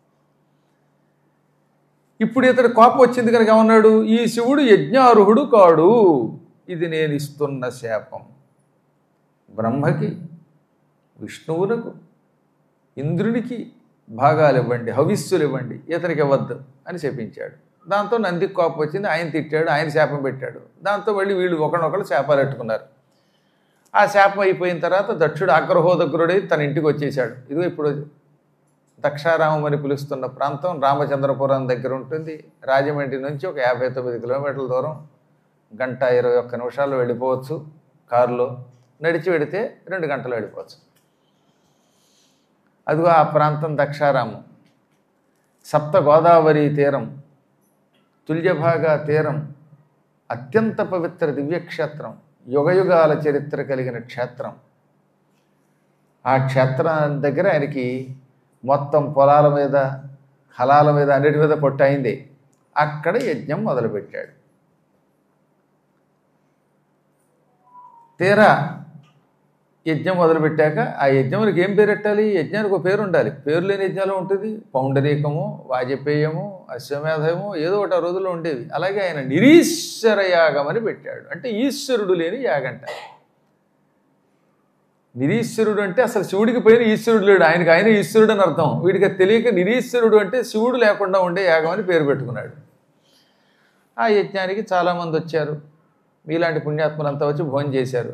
ఇప్పుడు ఇతడు కోపం వచ్చింది కనుక ఏమన్నాడు ఈ శివుడు యజ్ఞార్హుడు కాడు ఇది నేను ఇస్తున్న శాపం బ్రహ్మకి విష్ణువునకు ఇంద్రునికి భాగాలు ఇవ్వండి హవిస్సులు ఇవ్వండి ఇతనికి ఇవ్వద్దు అని చెప్పించాడు దాంతో నందికి కోపం వచ్చింది ఆయన తిట్టాడు ఆయన శాపం పెట్టాడు దాంతో మళ్ళీ వీళ్ళు ఒకరినొకరు శాపాలు పెట్టుకున్నారు ఆ శాపం అయిపోయిన తర్వాత దక్షుడు ఆగ్రహోదగ్రుడై తన ఇంటికి వచ్చేసాడు ఇదిగో ఇప్పుడు దక్షారామం అని పిలుస్తున్న ప్రాంతం రామచంద్రపురం దగ్గర ఉంటుంది రాజమండ్రి నుంచి ఒక యాభై తొమ్మిది కిలోమీటర్ల దూరం గంట ఇరవై ఒక్క నిమిషాల్లో వెళ్ళిపోవచ్చు కారులో నడిచి వెడితే రెండు గంటలు వెళ్ళిపోవచ్చు అదిగో ఆ ప్రాంతం దక్షారామం సప్త గోదావరి తీరం తుల్యభాగా తీరం అత్యంత పవిత్ర దివ్యక్షేత్రం యుగయుగాల చరిత్ర కలిగిన క్షేత్రం ఆ క్షేత్రం దగ్గర ఆయనకి మొత్తం పొలాల మీద హలాల మీద అన్నిటి మీద పొట్టు అయింది అక్కడ యజ్ఞం మొదలుపెట్టాడు తీరా యజ్ఞం మొదలుపెట్టాక ఆ యజ్ఞమునికి ఏం పేరు పెట్టాలి యజ్ఞానికి ఒక పేరు ఉండాలి పేరు లేని యజ్ఞాలు ఉంటుంది పౌండరీకము వాజపేయము అశ్వమేధము ఏదో ఒకటి ఆ రోజుల్లో ఉండేవి అలాగే ఆయన నిరీశ్వర యాగం అని పెట్టాడు అంటే ఈశ్వరుడు లేని యాగంట నిరీశ్వరుడు అంటే అసలు శివుడికి పైన ఈశ్వరుడు లేడు ఆయనకి ఆయన ఈశ్వరుడు అని అర్థం వీడికి అది తెలియక నిరీశ్వరుడు అంటే శివుడు లేకుండా ఉండే యాగం అని పేరు పెట్టుకున్నాడు ఆ యజ్ఞానికి చాలామంది వచ్చారు మీలాంటి పుణ్యాత్ములంతా వచ్చి భోజనం చేశారు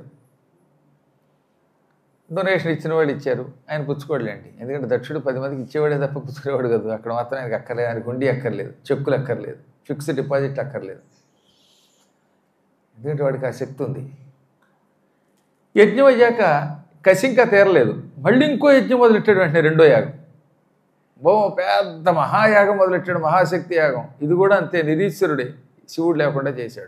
డొనేషన్ ఇచ్చిన వాళ్ళు ఇచ్చారు ఆయన పుచ్చుకోడలేండి ఎందుకంటే దక్షుడు పది మందికి ఇచ్చేవాడే తప్ప పుచ్చుకునేవాడు కదా అక్కడ మాత్రం ఆయనకి అక్కర్లేదు ఆయనకు ఉండి అక్కర్లేదు చెక్కులు అక్కర్లేదు ఫిక్స్డ్ డిపాజిట్లు అక్కర్లేదు ఎందుకంటే వాడికి ఆ శక్తి ఉంది యజ్ఞం అయ్యాక కసి ఇంకా తీరలేదు మళ్ళీ ఇంకో యజ్ఞం మొదలెట్టాడు వెంటనే రెండో యాగం బో పెద్ద మహాయాగం మొదలెట్టాడు మహాశక్తి యాగం ఇది కూడా అంతే నిరీశ్వరుడే శివుడు లేకుండా చేశాడు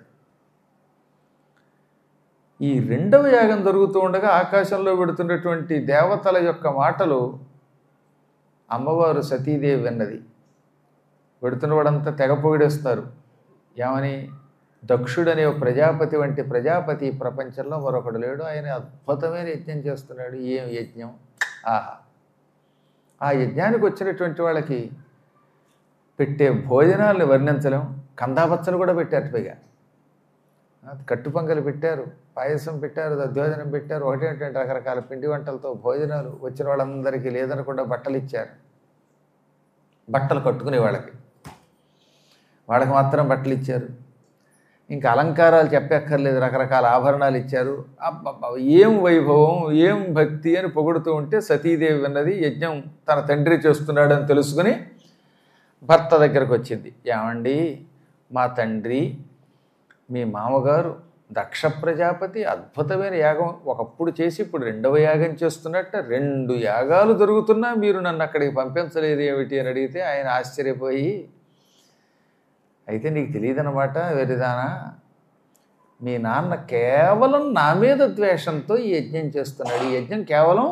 ఈ రెండవ యాగం జరుగుతూ ఉండగా ఆకాశంలో పెడుతున్నటువంటి దేవతల యొక్క మాటలు అమ్మవారు సతీదేవి విన్నది పెడుతున్నవాడంతా తెగ పొగిడేస్తారు ఏమని దక్షుడనే ఒక ప్రజాపతి వంటి ప్రజాపతి ఈ ప్రపంచంలో మరొకడు లేడు ఆయన అద్భుతమైన యజ్ఞం చేస్తున్నాడు ఏం యజ్ఞం ఆహా ఆ యజ్ఞానికి వచ్చినటువంటి వాళ్ళకి పెట్టే భోజనాలను వర్ణించలేం కందాపచ్చలు కూడా పెట్టారు పైగా కట్టు పొంగలు పెట్టారు పాయసం పెట్టారు దధ్యోజనం పెట్టారు ఒకటేంటంటే రకరకాల పిండి వంటలతో భోజనాలు వచ్చిన వాళ్ళందరికీ లేదనకుండా బట్టలు ఇచ్చారు బట్టలు కట్టుకునే వాళ్ళకి వాళ్ళకి మాత్రం బట్టలు ఇచ్చారు ఇంకా అలంకారాలు చెప్పక్కర్లేదు రకరకాల ఆభరణాలు ఇచ్చారు అబ్బబ్బా ఏం వైభవం ఏం భక్తి అని పొగుడుతూ ఉంటే సతీదేవి విన్నది యజ్ఞం తన తండ్రి చేస్తున్నాడని తెలుసుకుని భర్త దగ్గరకు వచ్చింది ఏమండి మా తండ్రి మీ మామగారు దక్ష ప్రజాపతి అద్భుతమైన యాగం ఒకప్పుడు చేసి ఇప్పుడు రెండవ యాగం చేస్తున్నట్ట రెండు యాగాలు జరుగుతున్నా మీరు నన్ను అక్కడికి పంపించలేదు ఏమిటి అని అడిగితే ఆయన ఆశ్చర్యపోయి అయితే నీకు తెలియదన్నమాట వెరిదానా మీ నాన్న కేవలం నా మీద ద్వేషంతో ఈ యజ్ఞం చేస్తున్నాడు ఈ యజ్ఞం కేవలం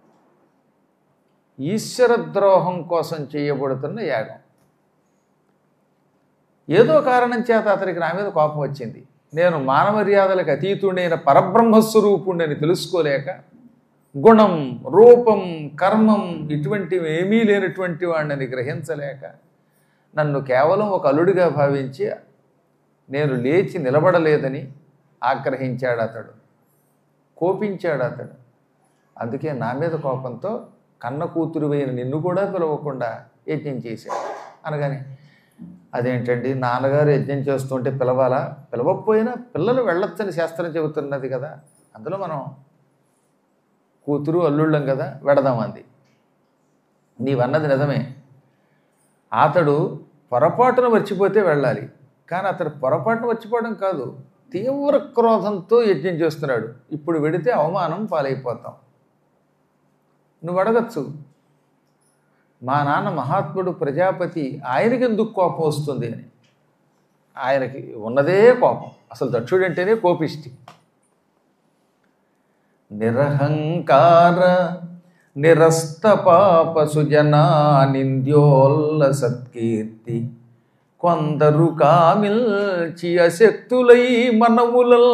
ఈశ్వర ద్రోహం కోసం చేయబడుతున్న యాగం ఏదో కారణం చేత అతనికి నా మీద కోపం వచ్చింది నేను మానమర్యాదలకు అతీతుడైన పరబ్రహ్మస్వరూపుణ్ణని తెలుసుకోలేక గుణం రూపం కర్మం ఇటువంటివి ఏమీ లేనటువంటి వాడిని గ్రహించలేక నన్ను కేవలం ఒక అల్లుడిగా భావించి నేను లేచి నిలబడలేదని ఆగ్రహించాడు అతడు కోపించాడు అతడు అందుకే నా మీద కోపంతో కన్న కూతురువైన నిన్ను కూడా పిలవకుండా యజ్ఞం చేశాడు అనగానే అదేంటండి నాన్నగారు యజ్ఞం చేస్తుంటే పిలవాలా పిలవకపోయినా పిల్లలు వెళ్ళొచ్చని శాస్త్రం చెబుతున్నది కదా అందులో మనం కూతురు అల్లుళ్ళం కదా వెడదాం అంది నీవన్నది నిజమే అతడు పొరపాటున మర్చిపోతే వెళ్ళాలి కానీ అతడు పొరపాటున మర్చిపోవడం కాదు తీవ్ర క్రోధంతో యజ్ఞం చేస్తున్నాడు ఇప్పుడు వెడితే అవమానం పాలైపోతాం నువ్వు అడగచ్చు మా నాన్న మహాత్ముడు ప్రజాపతి ఆయనకి ఎందుకు కోపం వస్తుంది అని ఆయనకి ఉన్నదే కోపం అసలు దక్షుడంటేనే కోపిష్టి నిరహంకార నిరస్త పాప సుజనా నింద్యోల్ల సత్కీర్తి కొందరు కామిల్చి అశక్తులై మనములల్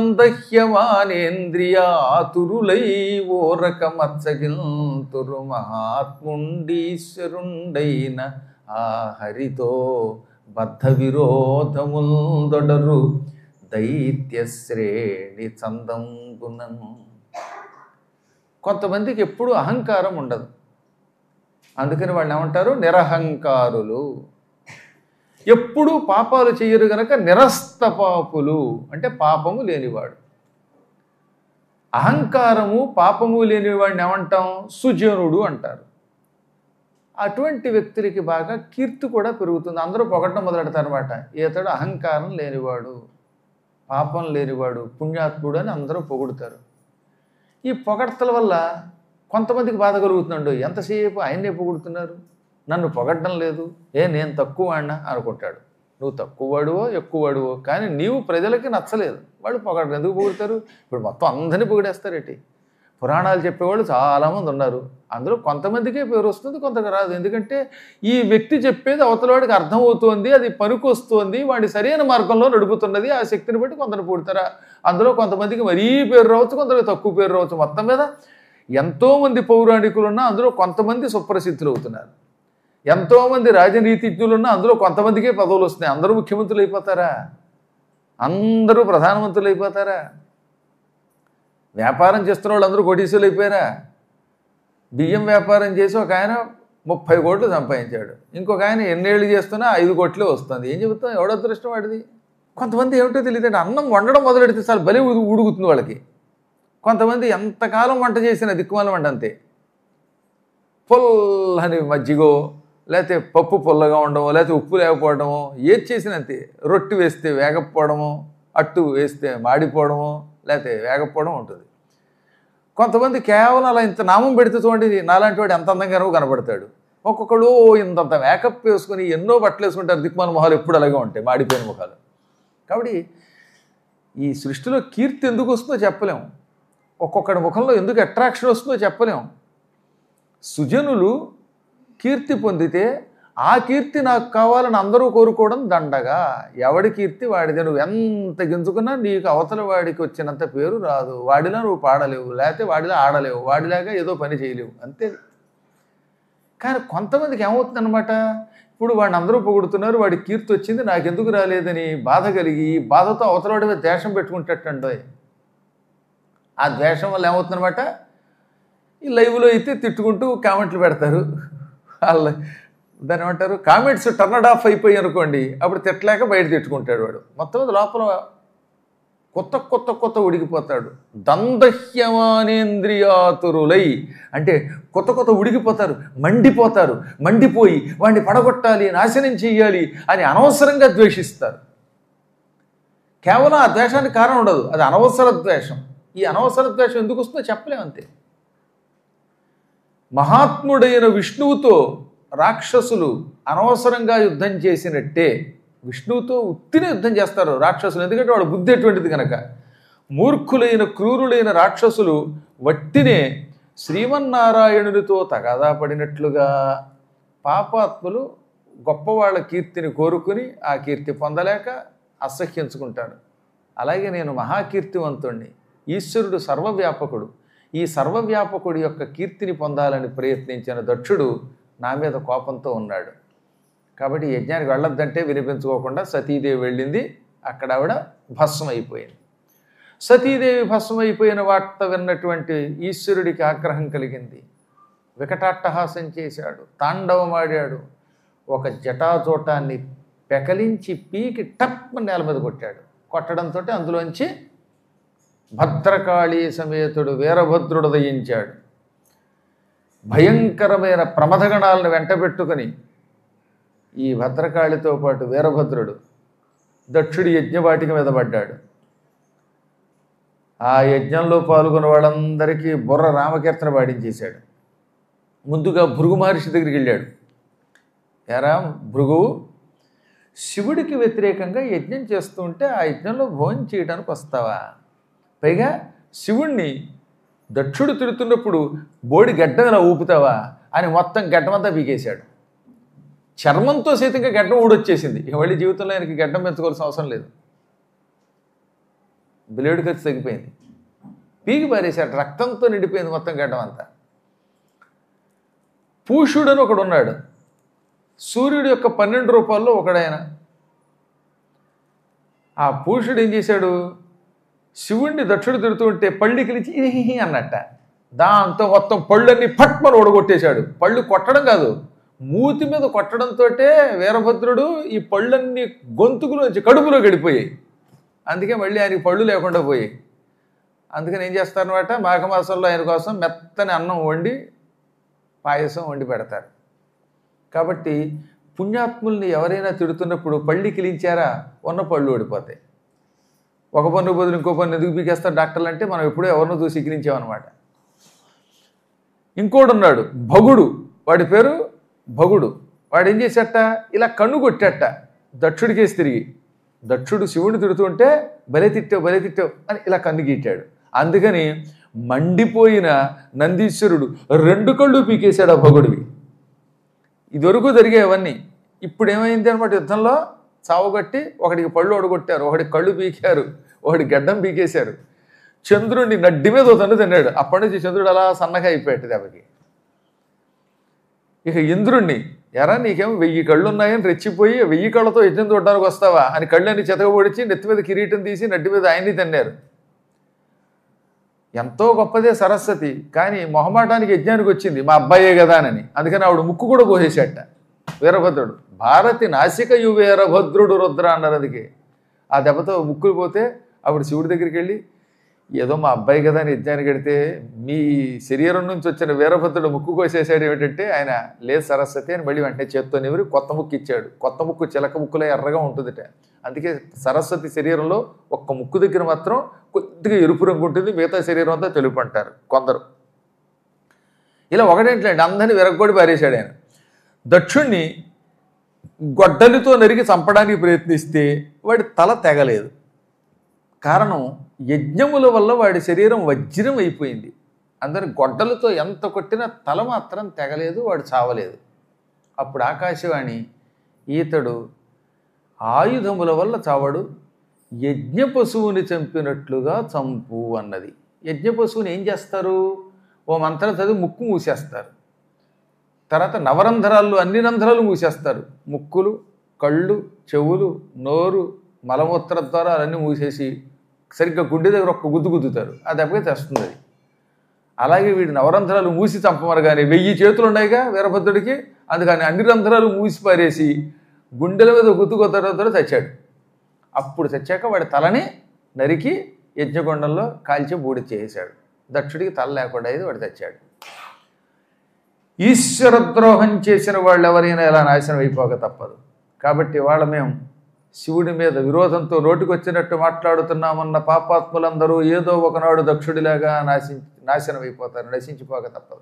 దందహ్యమానేంద్రియాతురులై ఓరక మత్సగిల్తురు మహాత్ముండీశ్వరుండైన ఆ హరితో బద్ధ విరోధముల్ దొడరు దైత్య శ్రేణి చందంబునను కొంతమందికి ఎప్పుడు అహంకారం ఉండదు అందుకని వాళ్ళు ఏమంటారు నిరహంకారులు ఎప్పుడూ పాపాలు చేయరు గనక నిరస్త పాపులు అంటే పాపము లేనివాడు అహంకారము పాపము లేనివాడిని ఏమంటాం సుజనుడు అంటారు అటువంటి వ్యక్తులకి బాగా కీర్తి కూడా పెరుగుతుంది అందరూ పొగట్టం మొదలెడతారనమాట ఇతడు అహంకారం లేనివాడు పాపం లేనివాడు పుణ్యాత్ముడు అని అందరూ పొగుడుతారు ఈ పొగడ్తల వల్ల కొంతమందికి బాధ కలుగుతుందండు ఎంతసేపు ఆయన్నే పొగుడుతున్నారు నన్ను పొగడ్డం లేదు ఏ నేను తక్కువ వాడినా అనుకుంటాడు నువ్వు తక్కువ వాడువో ఎక్కువ వాడువో కానీ నీవు ప్రజలకి నచ్చలేదు వాళ్ళు పొగడరు ఎందుకు పొగుడతారు ఇప్పుడు మొత్తం అందరినీ పొగిడేస్తారేటి పురాణాలు చెప్పేవాళ్ళు చాలామంది ఉన్నారు అందులో కొంతమందికే పేరు వస్తుంది కొంతకు రాదు ఎందుకంటే ఈ వ్యక్తి చెప్పేది అవతలవాడికి అర్థమవుతోంది అది పనికొస్తోంది వాడి సరైన మార్గంలో నడుపుతున్నది ఆ శక్తిని బట్టి కొందరు పుడతారా అందులో కొంతమందికి మరీ పేరు రావచ్చు కొందరికి తక్కువ పేరు రావచ్చు మొత్తం మీద ఎంతోమంది పౌరాణికులు ఉన్నా అందులో కొంతమంది సుప్రసిద్ధులు అవుతున్నారు ఎంతోమంది రాజనీతిజ్ఞులు ఉన్నా అందులో కొంతమందికే పదవులు వస్తున్నాయి అందరూ ముఖ్యమంత్రులు అయిపోతారా అందరూ ప్రధానమంత్రులు అయిపోతారా వ్యాపారం చేస్తున్న వాళ్ళు అందరూ కోటీసులు అయిపోయారా బియ్యం వ్యాపారం చేసి ఒక ఆయన ముప్పై కోట్లు సంపాదించాడు ఇంకొక ఆయన ఎన్నేళ్ళు చేస్తున్నా ఐదు కోట్లే వస్తుంది ఏం చెబుతాం ఎవడో అదృష్టం వాడిది కొంతమంది ఏమిటో తెలియదు అన్నం వండడం మొదలెడితే చాలు బలి ఉడు- ఉడుకుతుంది వాళ్ళకి కొంతమంది ఎంతకాలం వంట చేసిన దిక్కుమాల వంట అంతే పుల్లని మజ్జిగో లేకపోతే పప్పు పుల్లగా ఉండమో లేకపోతే ఉప్పు లేకపోవడమో ఏది చేసినా అంతే రొట్టె వేస్తే వేగకపోవడమో అట్టు వేస్తే మాడిపోవడమో లేకపోతే వేగకపోవడం ఉంటుంది కొంతమంది కేవలం అలా ఇంత నామం పెడితే చూడండి నాలాంటి వాడు ఎంత అందంగానో కనబడతాడు ఒక్కొక్కడు ఇంతంత మేకప్ వేసుకుని ఎన్నో బట్టలు వేసుకుంటారు దిక్మాల మొహాలు ఎప్పుడు అలాగే ఉంటాయి మాడిపోయిన ముఖాలు కాబట్టి ఈ సృష్టిలో కీర్తి ఎందుకు వస్తుందో చెప్పలేం ఒక్కొక్కడి ముఖంలో ఎందుకు అట్రాక్షన్ వస్తుందో చెప్పలేం సుజనులు కీర్తి పొందితే ఆ కీర్తి నాకు కావాలని అందరూ కోరుకోవడం దండగా ఎవడి కీర్తి వాడిది నువ్వు ఎంత గింజుకున్నా నీకు అవతల వాడికి వచ్చినంత పేరు రాదు వాడిలా నువ్వు పాడలేవు లేకపోతే వాడిలా ఆడలేవు వాడిలాగా ఏదో పని చేయలేవు అంతే కానీ కొంతమందికి ఏమవుతుందన్నమాట ఇప్పుడు వాడిని అందరూ పొగుడుతున్నారు వాడి కీర్తి వచ్చింది నాకెందుకు రాలేదని బాధ కలిగి బాధతో అవతల వాడి మీద ద్వేషం పెట్టుకుంటట్టండోయ్ ఆ ద్వేషం వల్ల ఏమవుతుందన్నమాట ఈ లైవ్లో అయితే తిట్టుకుంటూ కామెంట్లు పెడతారు వాళ్ళ దాన్ని ఏమంటారు కామెంట్స్ టర్నడ్ ఆఫ్ అయిపోయి అనుకోండి అప్పుడు తిట్టలేక బయట తిట్టుకుంటాడు వాడు మొత్తం మీద లోపల కొత్త కొత్త కొత్త ఉడికిపోతాడు దందహ్యమానేంద్రియాతురులై అంటే కొత్త కొత్త ఉడికిపోతారు మండిపోతారు మండిపోయి వాడిని పడగొట్టాలి నాశనం చెయ్యాలి అని అనవసరంగా ద్వేషిస్తారు కేవలం ఆ ద్వేషానికి కారణం ఉండదు అది అనవసర ద్వేషం ఈ అనవసర ద్వేషం ఎందుకు వస్తుందో చెప్పలేం అంతే మహాత్ముడైన విష్ణువుతో రాక్షసులు అనవసరంగా యుద్ధం చేసినట్టే విష్ణువుతో ఉత్తినే యుద్ధం చేస్తారు రాక్షసులు ఎందుకంటే వాడు బుద్ధి ఎటువంటిది కనుక మూర్ఖులైన క్రూరులైన రాక్షసులు వట్టినే శ్రీమన్నారాయణునితో తగాదా పడినట్లుగా పాపాత్ములు గొప్పవాళ్ళ కీర్తిని కోరుకుని ఆ కీర్తి పొందలేక అసహ్యించుకుంటాడు అలాగే నేను మహాకీర్తివంతుణ్ణి ఈశ్వరుడు సర్వవ్యాపకుడు ఈ సర్వవ్యాపకుడి యొక్క కీర్తిని పొందాలని ప్రయత్నించిన దక్షుడు నా మీద కోపంతో ఉన్నాడు కాబట్టి ఈ యజ్ఞానికి వెళ్ళొద్దంటే వినిపించుకోకుండా సతీదేవి వెళ్ళింది అక్కడ ఆవిడ భస్మం అయిపోయింది సతీదేవి భస్మం అయిపోయిన వార్త విన్నటువంటి ఈశ్వరుడికి ఆగ్రహం కలిగింది వికటాట్టహాసం చేశాడు తాండవమాడాడు ఒక జటాజోటాన్ని పెకలించి పీకి టప్ నేల మీద కొట్టాడు కొట్టడంతో అందులోంచి భద్రకాళీ సమేతుడు వీరభద్రుడు దయించాడు భయంకరమైన ప్రమథగణాలను వెంటబెట్టుకుని ఈ భద్రకాళితో పాటు వీరభద్రుడు దక్షుడి యజ్ఞవాటిక మీద పడ్డాడు ఆ యజ్ఞంలో పాల్గొన్న వాళ్ళందరికీ బుర్ర రామకీర్తన పాడించేశాడు ముందుగా భృగు మహర్షి దగ్గరికి వెళ్ళాడు ఎరా భృగువు శివుడికి వ్యతిరేకంగా యజ్ఞం చేస్తూ ఉంటే ఆ యజ్ఞంలో భోజనం చేయడానికి వస్తావా పైగా శివుణ్ణి దక్షుడు తిడుతున్నప్పుడు బోడి గడ్డం ఇలా ఊపుతావా అని మొత్తం గడ్డమంతా పీకేశాడు చర్మంతో సైతంగా గడ్డం ఊడొచ్చేసింది ఇక మళ్ళీ జీవితంలో ఆయనకి గడ్డం పెంచుకోవాల్సిన అవసరం లేదు బ్లేడ్ ఖర్చు తగ్గిపోయింది పీకి పారేశాడు రక్తంతో నిండిపోయింది మొత్తం గడ్డం అంతా పూషుడు అని ఒకడు ఉన్నాడు సూర్యుడి యొక్క పన్నెండు రూపాల్లో ఒకడాయన ఆ పూషుడు ఏం చేశాడు శివుణ్ణి దక్షుడు తిడుతూ ఉంటే పళ్ళు కిలిచి "ఇహిహి" అన్నట్ట దాంతో మొత్తం పళ్ళన్నీ పట్మని ఓడగొట్టేశాడు పళ్ళు కొట్టడం కాదు మూతి మీద కొట్టడంతో వీరభద్రుడు ఈ పళ్ళన్నీ గొంతుకులోంచి కడుపులో గడిపోయాయి అందుకే మళ్ళీ ఆయనకి పళ్ళు లేకుండా పోయాయి అందుకని ఏం చేస్తారనమాట మాఘమాసంలో ఆయన కోసం మెత్తని అన్నం వండి పాయసం వండి పెడతారు కాబట్టి పుణ్యాత్ముల్ని ఎవరైనా తిడుతున్నప్పుడు పళ్ళి కిలించారా ఉన్న పళ్ళు ఓడిపోతాయి ఒక పన్ను బదులు ఇంకో పన్ను ఎందుకు పీకేస్తారు డాక్టర్లు అంటే మనం ఎప్పుడూ ఎవరినో చూసి కిలించామన్నమాట ఇంకోడు ఉన్నాడు భగుడు వాడి పేరు భగుడు వాడు ఏం చేసేట ఇలా కన్ను కొట్టేట దక్షుడికేసి తిరిగి దక్షుడు శివుడిని తిడుతుంటే బలే తిట్టావు బలే తిట్టావు అని ఇలా కన్ను గీటాడు అందుకని మండిపోయిన నందీశ్వరుడు రెండు కళ్ళు పీకేశాడు ఆ భగుడివి ఇదివరకు జరిగేవన్నీ ఇప్పుడు ఏమైంది అనమాట యుద్ధంలో చావగట్టి ఒకడికి పళ్ళు ఒడగొట్టారు ఒకడికి కళ్ళు పీకారు ఒకడి గడ్డం పీకేశారు చంద్రుడిని నడ్డి మీద తన్ను తిన్నాడు అప్పటి నుంచి చంద్రుడు అలా సన్నగా అయిపోయాడు దెబ్బకి ఇక ఇంద్రుణ్ణి ఎరా నీకేం వెయ్యి కళ్ళు ఉన్నాయని రెచ్చిపోయి వెయ్యి కళ్ళతో యజ్ఞం చూడడానికి వస్తావా అని కళ్ళని చెతకబొడిచి నెత్తి మీద కిరీటం తీసి నడ్డి మీద ఆయన్ని తిన్నారు ఎంతో గొప్పదే సరస్వతి కానీ మొహమాటానికి యజ్ఞానికి వచ్చింది మా అబ్బాయే కదా అని అందుకని ఆవిడ ముక్కు కూడా పోసేసేట వీరభద్రుడు భారతి నాసికయు వీరభద్రుడు రుద్ర అన్నారు అందుకే ఆ దెబ్బతో ముక్కులు పోతే ఆవిడ శివుడి దగ్గరికి వెళ్ళి ఏదో మా అబ్బాయి కదా అని యజ్ఞానికి వెడితే మీ శరీరం నుంచి వచ్చిన వీరభద్రుడు ముక్కు కోసేసాడు ఏమిటంటే ఆయన లేదు సరస్వతి అని మళ్ళీ వెంటనే చేత్తో నివరి కొత్త ముక్కు ఇచ్చాడు కొత్త ముక్కు చిలక ముక్కులో ఎర్రగా ఉంటుందిట అందుకే సరస్వతి శరీరంలో ఒక్క ముక్కు దగ్గర మాత్రం కొద్దిగా ఎరుపు రంగు ఉంటుంది మిగతా శరీరం అంతా తెలుపు అంటారు కొందరు ఇలా ఒకటేంటండి అందరిని విరగొడి పారేశాడు ఆయన దక్షుణ్ణి గొడ్డలితో నరికి చంపడానికి ప్రయత్నిస్తే వాడి తల తెగలేదు కారణం యజ్ఞముల వల్ల వాడి శరీరం వజ్రం అయిపోయింది అందరి గొడ్డలతో ఎంత కొట్టినా తల మాత్రం తెగలేదు వాడు చావలేదు అప్పుడు ఆకాశవాణి ఈతడు ఆయుధముల వల్ల చావడు యజ్ఞ పశువుని చంపినట్లుగా చంపు అన్నది యజ్ఞ పశువుని ఏం చేస్తారు ఓ మంత్రం చదివి ముక్కు మూసేస్తారు తర్వాత నవరంధ్రాలు అన్ని రంధ్రాలు మూసేస్తారు ముక్కులు కళ్ళు చెవులు నోరు మలమూత్ర ద్వారాలు అన్నీ మూసేసి సరిగ్గా గుండె దగ్గర ఒక్క గుద్దు గుద్దుతారు ఆ దెబ్బకి తెస్తుంది అది అలాగే వీడి నవరంధ్రాలు మూసి చంపమరు కానీ వెయ్యి చేతులు ఉన్నాయిగా వీరభద్రుడికి అందుకని అన్ని రంధ్రాలు మూసి పారేసి గుండెల మీద గుద్దు కొత్తతో చచ్చాడు అప్పుడు చచ్చాక వాడి తలని నరికి యజ్ఞకొండంలో కాల్చి బూడి చేసాడు దక్షుడికి తల లేకుండా అయింది వాడు చచ్చాడు ఈశ్వర ద్రోహం చేసిన వాళ్ళు ఎవరైనా ఎలా నాశనం అయిపోక తప్పదు కాబట్టి వాళ్ళ మేము శివుడి మీద విరోధంతో నోటికొచ్చినట్టు మాట్లాడుతున్నామన్న పాపాత్ములందరూ ఏదో ఒకనాడు దక్షుడిలాగా నాశి నాశనం అయిపోతారు నశించిపోక తప్పదు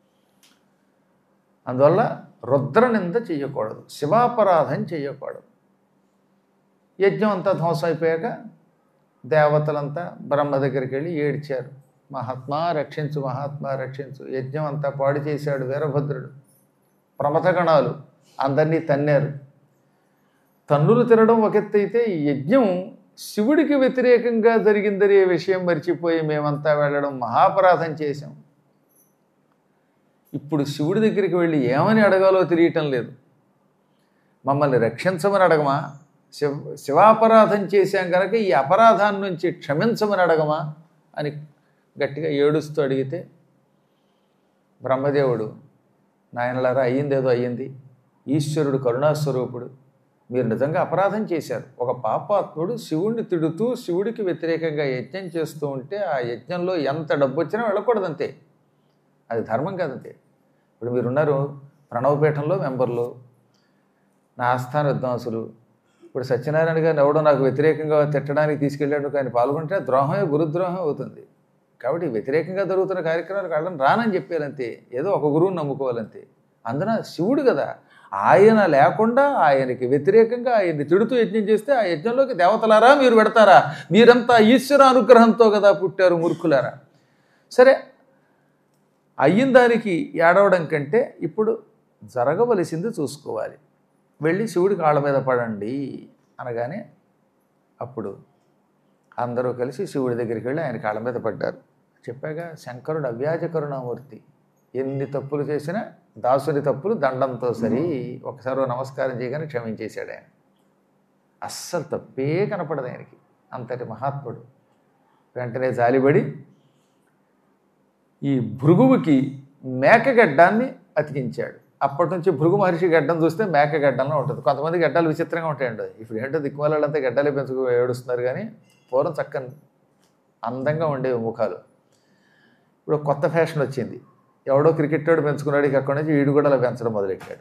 అందువల్ల రుద్రనింద చెయ్యకూడదు శివాపరాధం చెయ్యకూడదు యజ్ఞం అంతా ధ్వంసం అయిపోయాక దేవతలంతా బ్రహ్మ దగ్గరికి వెళ్ళి ఏడ్చారు మహాత్మా రక్షించు మహాత్మా రక్షించు యజ్ఞం అంతా పాడు చేశాడు వీరభద్రుడు ప్రమథగణాలు అందరినీ తన్నారు తన్నులు తినడం ఒక ఎత్తు అయితే ఈ యజ్ఞం శివుడికి వ్యతిరేకంగా జరిగిందనే విషయం మర్చిపోయి మేమంతా వెళ్ళడం మహాపరాధం చేశాం ఇప్పుడు శివుడి దగ్గరికి వెళ్ళి ఏమని అడగాలో తెలియటం లేదు మమ్మల్ని రక్షించమని అడగమా శివ శివాపరాధం చేశాం కనుక ఈ అపరాధాన్ని నుంచి క్షమించమని అడగమా అని గట్టిగా ఏడుస్తూ అడిగితే బ్రహ్మదేవుడు నాయనలారా అయ్యిందేదో అయ్యింది ఈశ్వరుడు కరుణాస్వరూపుడు మీరు నిజంగా అపరాధం చేశారు ఒక పాపాత్ముడు శివుణ్ణి తిడుతూ శివుడికి వ్యతిరేకంగా యజ్ఞం చేస్తూ ఉంటే ఆ యజ్ఞంలో ఎంత డబ్బు వచ్చినా వెళ్ళకూడదంతే అది ధర్మం కాదంతే ఇప్పుడు మీరున్నారు ప్రణవపీఠంలో మెంబర్లు నా ఆస్థాన విద్వాంసులు ఇప్పుడు సత్యనారాయణ గారిని ఎవడో నాకు వ్యతిరేకంగా తిట్టడానికి తీసుకెళ్ళాడు కానీ పాల్గొంటే ద్రోహమే గురుద్రోహం అవుతుంది కాబట్టి వ్యతిరేకంగా జరుగుతున్న కార్యక్రమాలకు వెళ్ళని రానని చెప్పారంతే ఏదో ఒక గురువుని నమ్ముకోవాలంతే అందున శివుడు కదా ఆయన లేకుండా ఆయనకి వ్యతిరేకంగా ఆయన్ని తిడుతూ యజ్ఞం చేస్తే ఆ యజ్ఞంలోకి దేవతలారా మీరు పెడతారా మీరంతా ఈశ్వర అనుగ్రహంతో కదా పుట్టారు మూర్ఖులారా సరే అయిన దానికి ఏడవడం కంటే ఇప్పుడు జరగవలసింది చూసుకోవాలి వెళ్ళి శివుడి కాళ్ళ మీద పడండి అనగానే అప్పుడు అందరూ కలిసి శివుడి దగ్గరికి వెళ్ళి ఆయన కాళ్ళ మీద పడ్డారు చెప్పాగా శంకరుడు అవ్యాజ కరుణామూర్తి ఎన్ని తప్పులు చేసినా దాసుని తప్పులు దండంతో సరి ఒకసారి ఓ నమస్కారం చేయగానే క్షమించేశాడు ఆయన అస్సలు తప్పే కనపడదు ఆయనకి అంతటి మహాత్ముడు వెంటనే జాలిపడి ఈ భృగువుకి మేకగడ్డాన్ని అతికించాడు అప్పటి నుంచి భృగు మహర్షి గడ్డం చూస్తే మేక గడ్డంలో ఉంటుంది కొంతమంది గడ్డలు విచిత్రంగా ఉంటాయండి ఇప్పుడు ఏంటో దిక్కుమాలంతా గడ్డలే పెంచుకు ఏడుస్తున్నారు కానీ పూర్వం చక్కని అందంగా ఉండేవి ముఖాలు ఇప్పుడు కొత్త ఫ్యాషన్ వచ్చింది ఎవడో క్రికెట్ పెంచుకున్నాడు ఇక అక్కడి నుంచి వీడు కూడా అలా పెంచడం మొదలెట్టాడు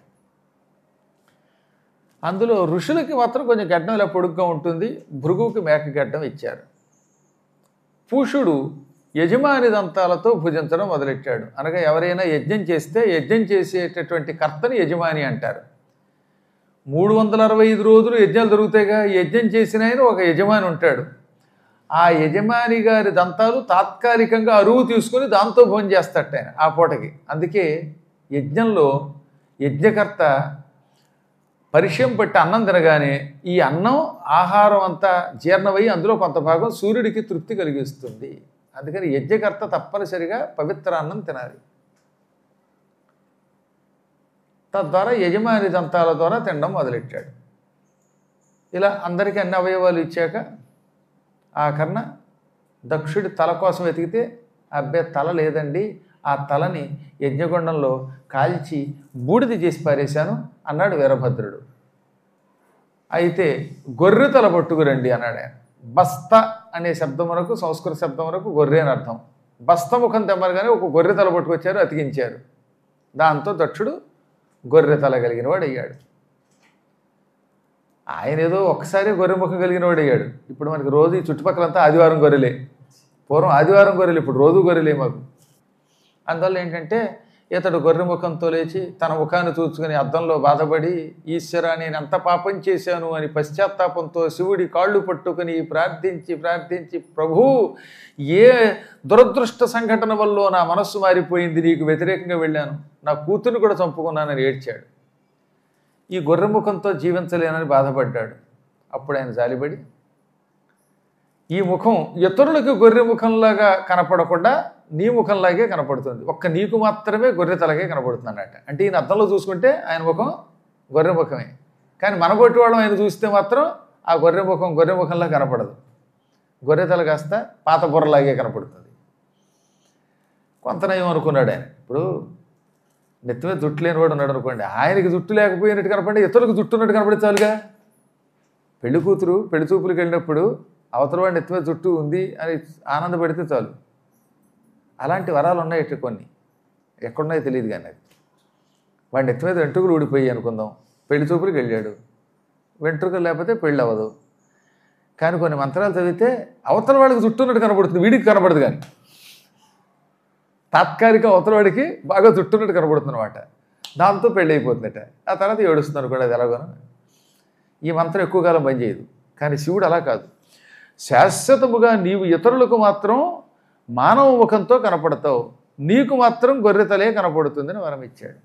అందులో ఋషులకి మాత్రం కొంచెం గడ్డం ఇలా పొడుగ్గా ఉంటుంది భృగువుకి మేక గడ్డం ఇచ్చారు పూషుడు యజమాని దంతాలతో భుజించడం మొదలెట్టాడు అనగా ఎవరైనా యజ్ఞం చేస్తే యజ్ఞం చేసేటటువంటి కర్తని యజమాని అంటారు మూడు వందల అరవై ఐదు రోజులు యజ్ఞాలు జరుగుతాయిగా యజ్ఞం చేసిన ఆయన ఒక యజమాని ఉంటాడు ఆ యజమాని గారి దంతాలు తాత్కాలికంగా అరువు తీసుకుని దాంతో భోజనం చేస్తాట ఆయన ఆ పూటకి అందుకే యజ్ఞంలో యజ్ఞకర్త పరిచయం పట్టి అన్నం తినగానే ఈ అన్నం ఆహారం అంతా జీర్ణమై అందులో కొంత భాగం సూర్యుడికి తృప్తి కలిగిస్తుంది అందుకని యజ్ఞకర్త తప్పనిసరిగా పవిత్ర అన్నం తినాలి తద్వారా యజమాని దంతాల ద్వారా తినడం మొదలెట్టాడు ఇలా అందరికీ అన్ని అవయవాలు ఇచ్చాక ఆ కర్ణ దక్షుడి తల కోసం వెతికితే అబ్బే తల లేదండి ఆ తలని యజ్ఞగుండంలో కాల్చి బూడిద చేసి పారేశాను అన్నాడు వీరభద్రుడు అయితే గొర్రె తల పట్టుకురండి అన్నాడు ఆయన బస్త అనే శబ్దం వరకు సంస్కృత శబ్దం వరకు గొర్రె అని అర్థం బస్త ముఖం తెమ్మరగానే ఒక గొర్రె తల పట్టుకొచ్చారు అతికించారు దాంతో దక్షుడు గొర్రె తల కలిగిన వాడు అయ్యాడు ఆయన ఏదో ఒక్కసారి గొర్రె ముఖం కలిగిన వాడు అయ్యాడు ఇప్పుడు మనకి రోజు ఈ చుట్టుపక్కలంతా ఆదివారం గొర్రెలే పూర్వం ఆదివారం గొర్రెలు ఇప్పుడు రోజు గొర్రెలే మాకు అందువల్ల ఏంటంటే ఇతడు గొర్రె ముఖంతో లేచి తన ముఖాన్ని చూసుకుని అద్దంలో బాధపడి ఈశ్వర నేను ఎంత పాపం చేశాను అని పశ్చాత్తాపంతో శివుడి కాళ్ళు పట్టుకుని ప్రార్థించి ప్రార్థించి ప్రభు ఏ దురదృష్ట సంఘటన వల్ల నా మనస్సు మారిపోయింది నీకు వ్యతిరేకంగా వెళ్ళాను నా కూతుర్ని కూడా చంపుకున్నానని ఏడ్చాడు ఈ గొర్రె ముఖంతో జీవించలేనని బాధపడ్డాడు అప్పుడు ఆయన జాలిపడి ఈ ముఖం ఇతరులకు గొర్రె ముఖంలాగా కనపడకుండా నీ ముఖంలాగే కనపడుతుంది ఒక్క నీకు మాత్రమే గొర్రె తలగే కనపడుతుంది అన్నట్ట అంటే ఈయన అద్దంలో చూసుకుంటే ఆయన ముఖం గొర్రె ముఖమే కానీ మనబొట్టి వాళ్ళం ఆయన చూస్తే మాత్రం ఆ గొర్రె ముఖం గొర్రె ముఖంలా కనపడదు గొర్రె తల కాస్త పాత బుర్రలాగే కనపడుతుంది కొంత నయం అనుకున్నాడు ఆయన ఇప్పుడు నెత్తి మీద జుట్టు లేనివాడు ఉన్నాడు అనుకోండి ఆయనకి జుట్టు లేకపోయినట్టు కనపడి ఇతరులకు జుట్టు ఉన్నట్టు కనపడి చాలుగా పెళ్లి కూతురు పెళ్లి చూపులకు వెళ్ళినప్పుడు అవతల వాడి నెత్తి మీద జుట్టు ఉంది అని ఆనందపడితే చాలు అలాంటి వరాలు ఉన్నాయి ఇట్లా కొన్ని ఎక్కడున్నాయో తెలియదు కానీ అది వాడి నెత్తి మీద వెంట్రుకలు ఊడిపోయి అనుకుందాం పెళ్లి చూపులకు వెళ్ళాడు వెంట్రుకలు లేకపోతే పెళ్ళి అవ్వదు కానీ కొన్ని మంత్రాలు చదివితే అవతల వాడికి జుట్టు ఉన్నట్టు కనబడుతుంది వీడికి కనబడదు కానీ తాత్కాలిక అవతల వాడికి బాగా జుట్టు ఉన్నట్టు కనబడుతుంది అనమాట దాంతో పెళ్ళి అయిపోతుందట ఆ తర్వాత ఏడుస్తున్నారు కూడా అది ఎలాగోనో ఈ మంత్రం ఎక్కువ కాలం పనిచేయదు కానీ శివుడు అలా కాదు శాశ్వతముగా నీవు ఇతరులకు మాత్రం మానవ ముఖంతో కనపడతావు నీకు మాత్రం గొర్రెతలే కనపడుతుందని వరం ఇచ్చాడు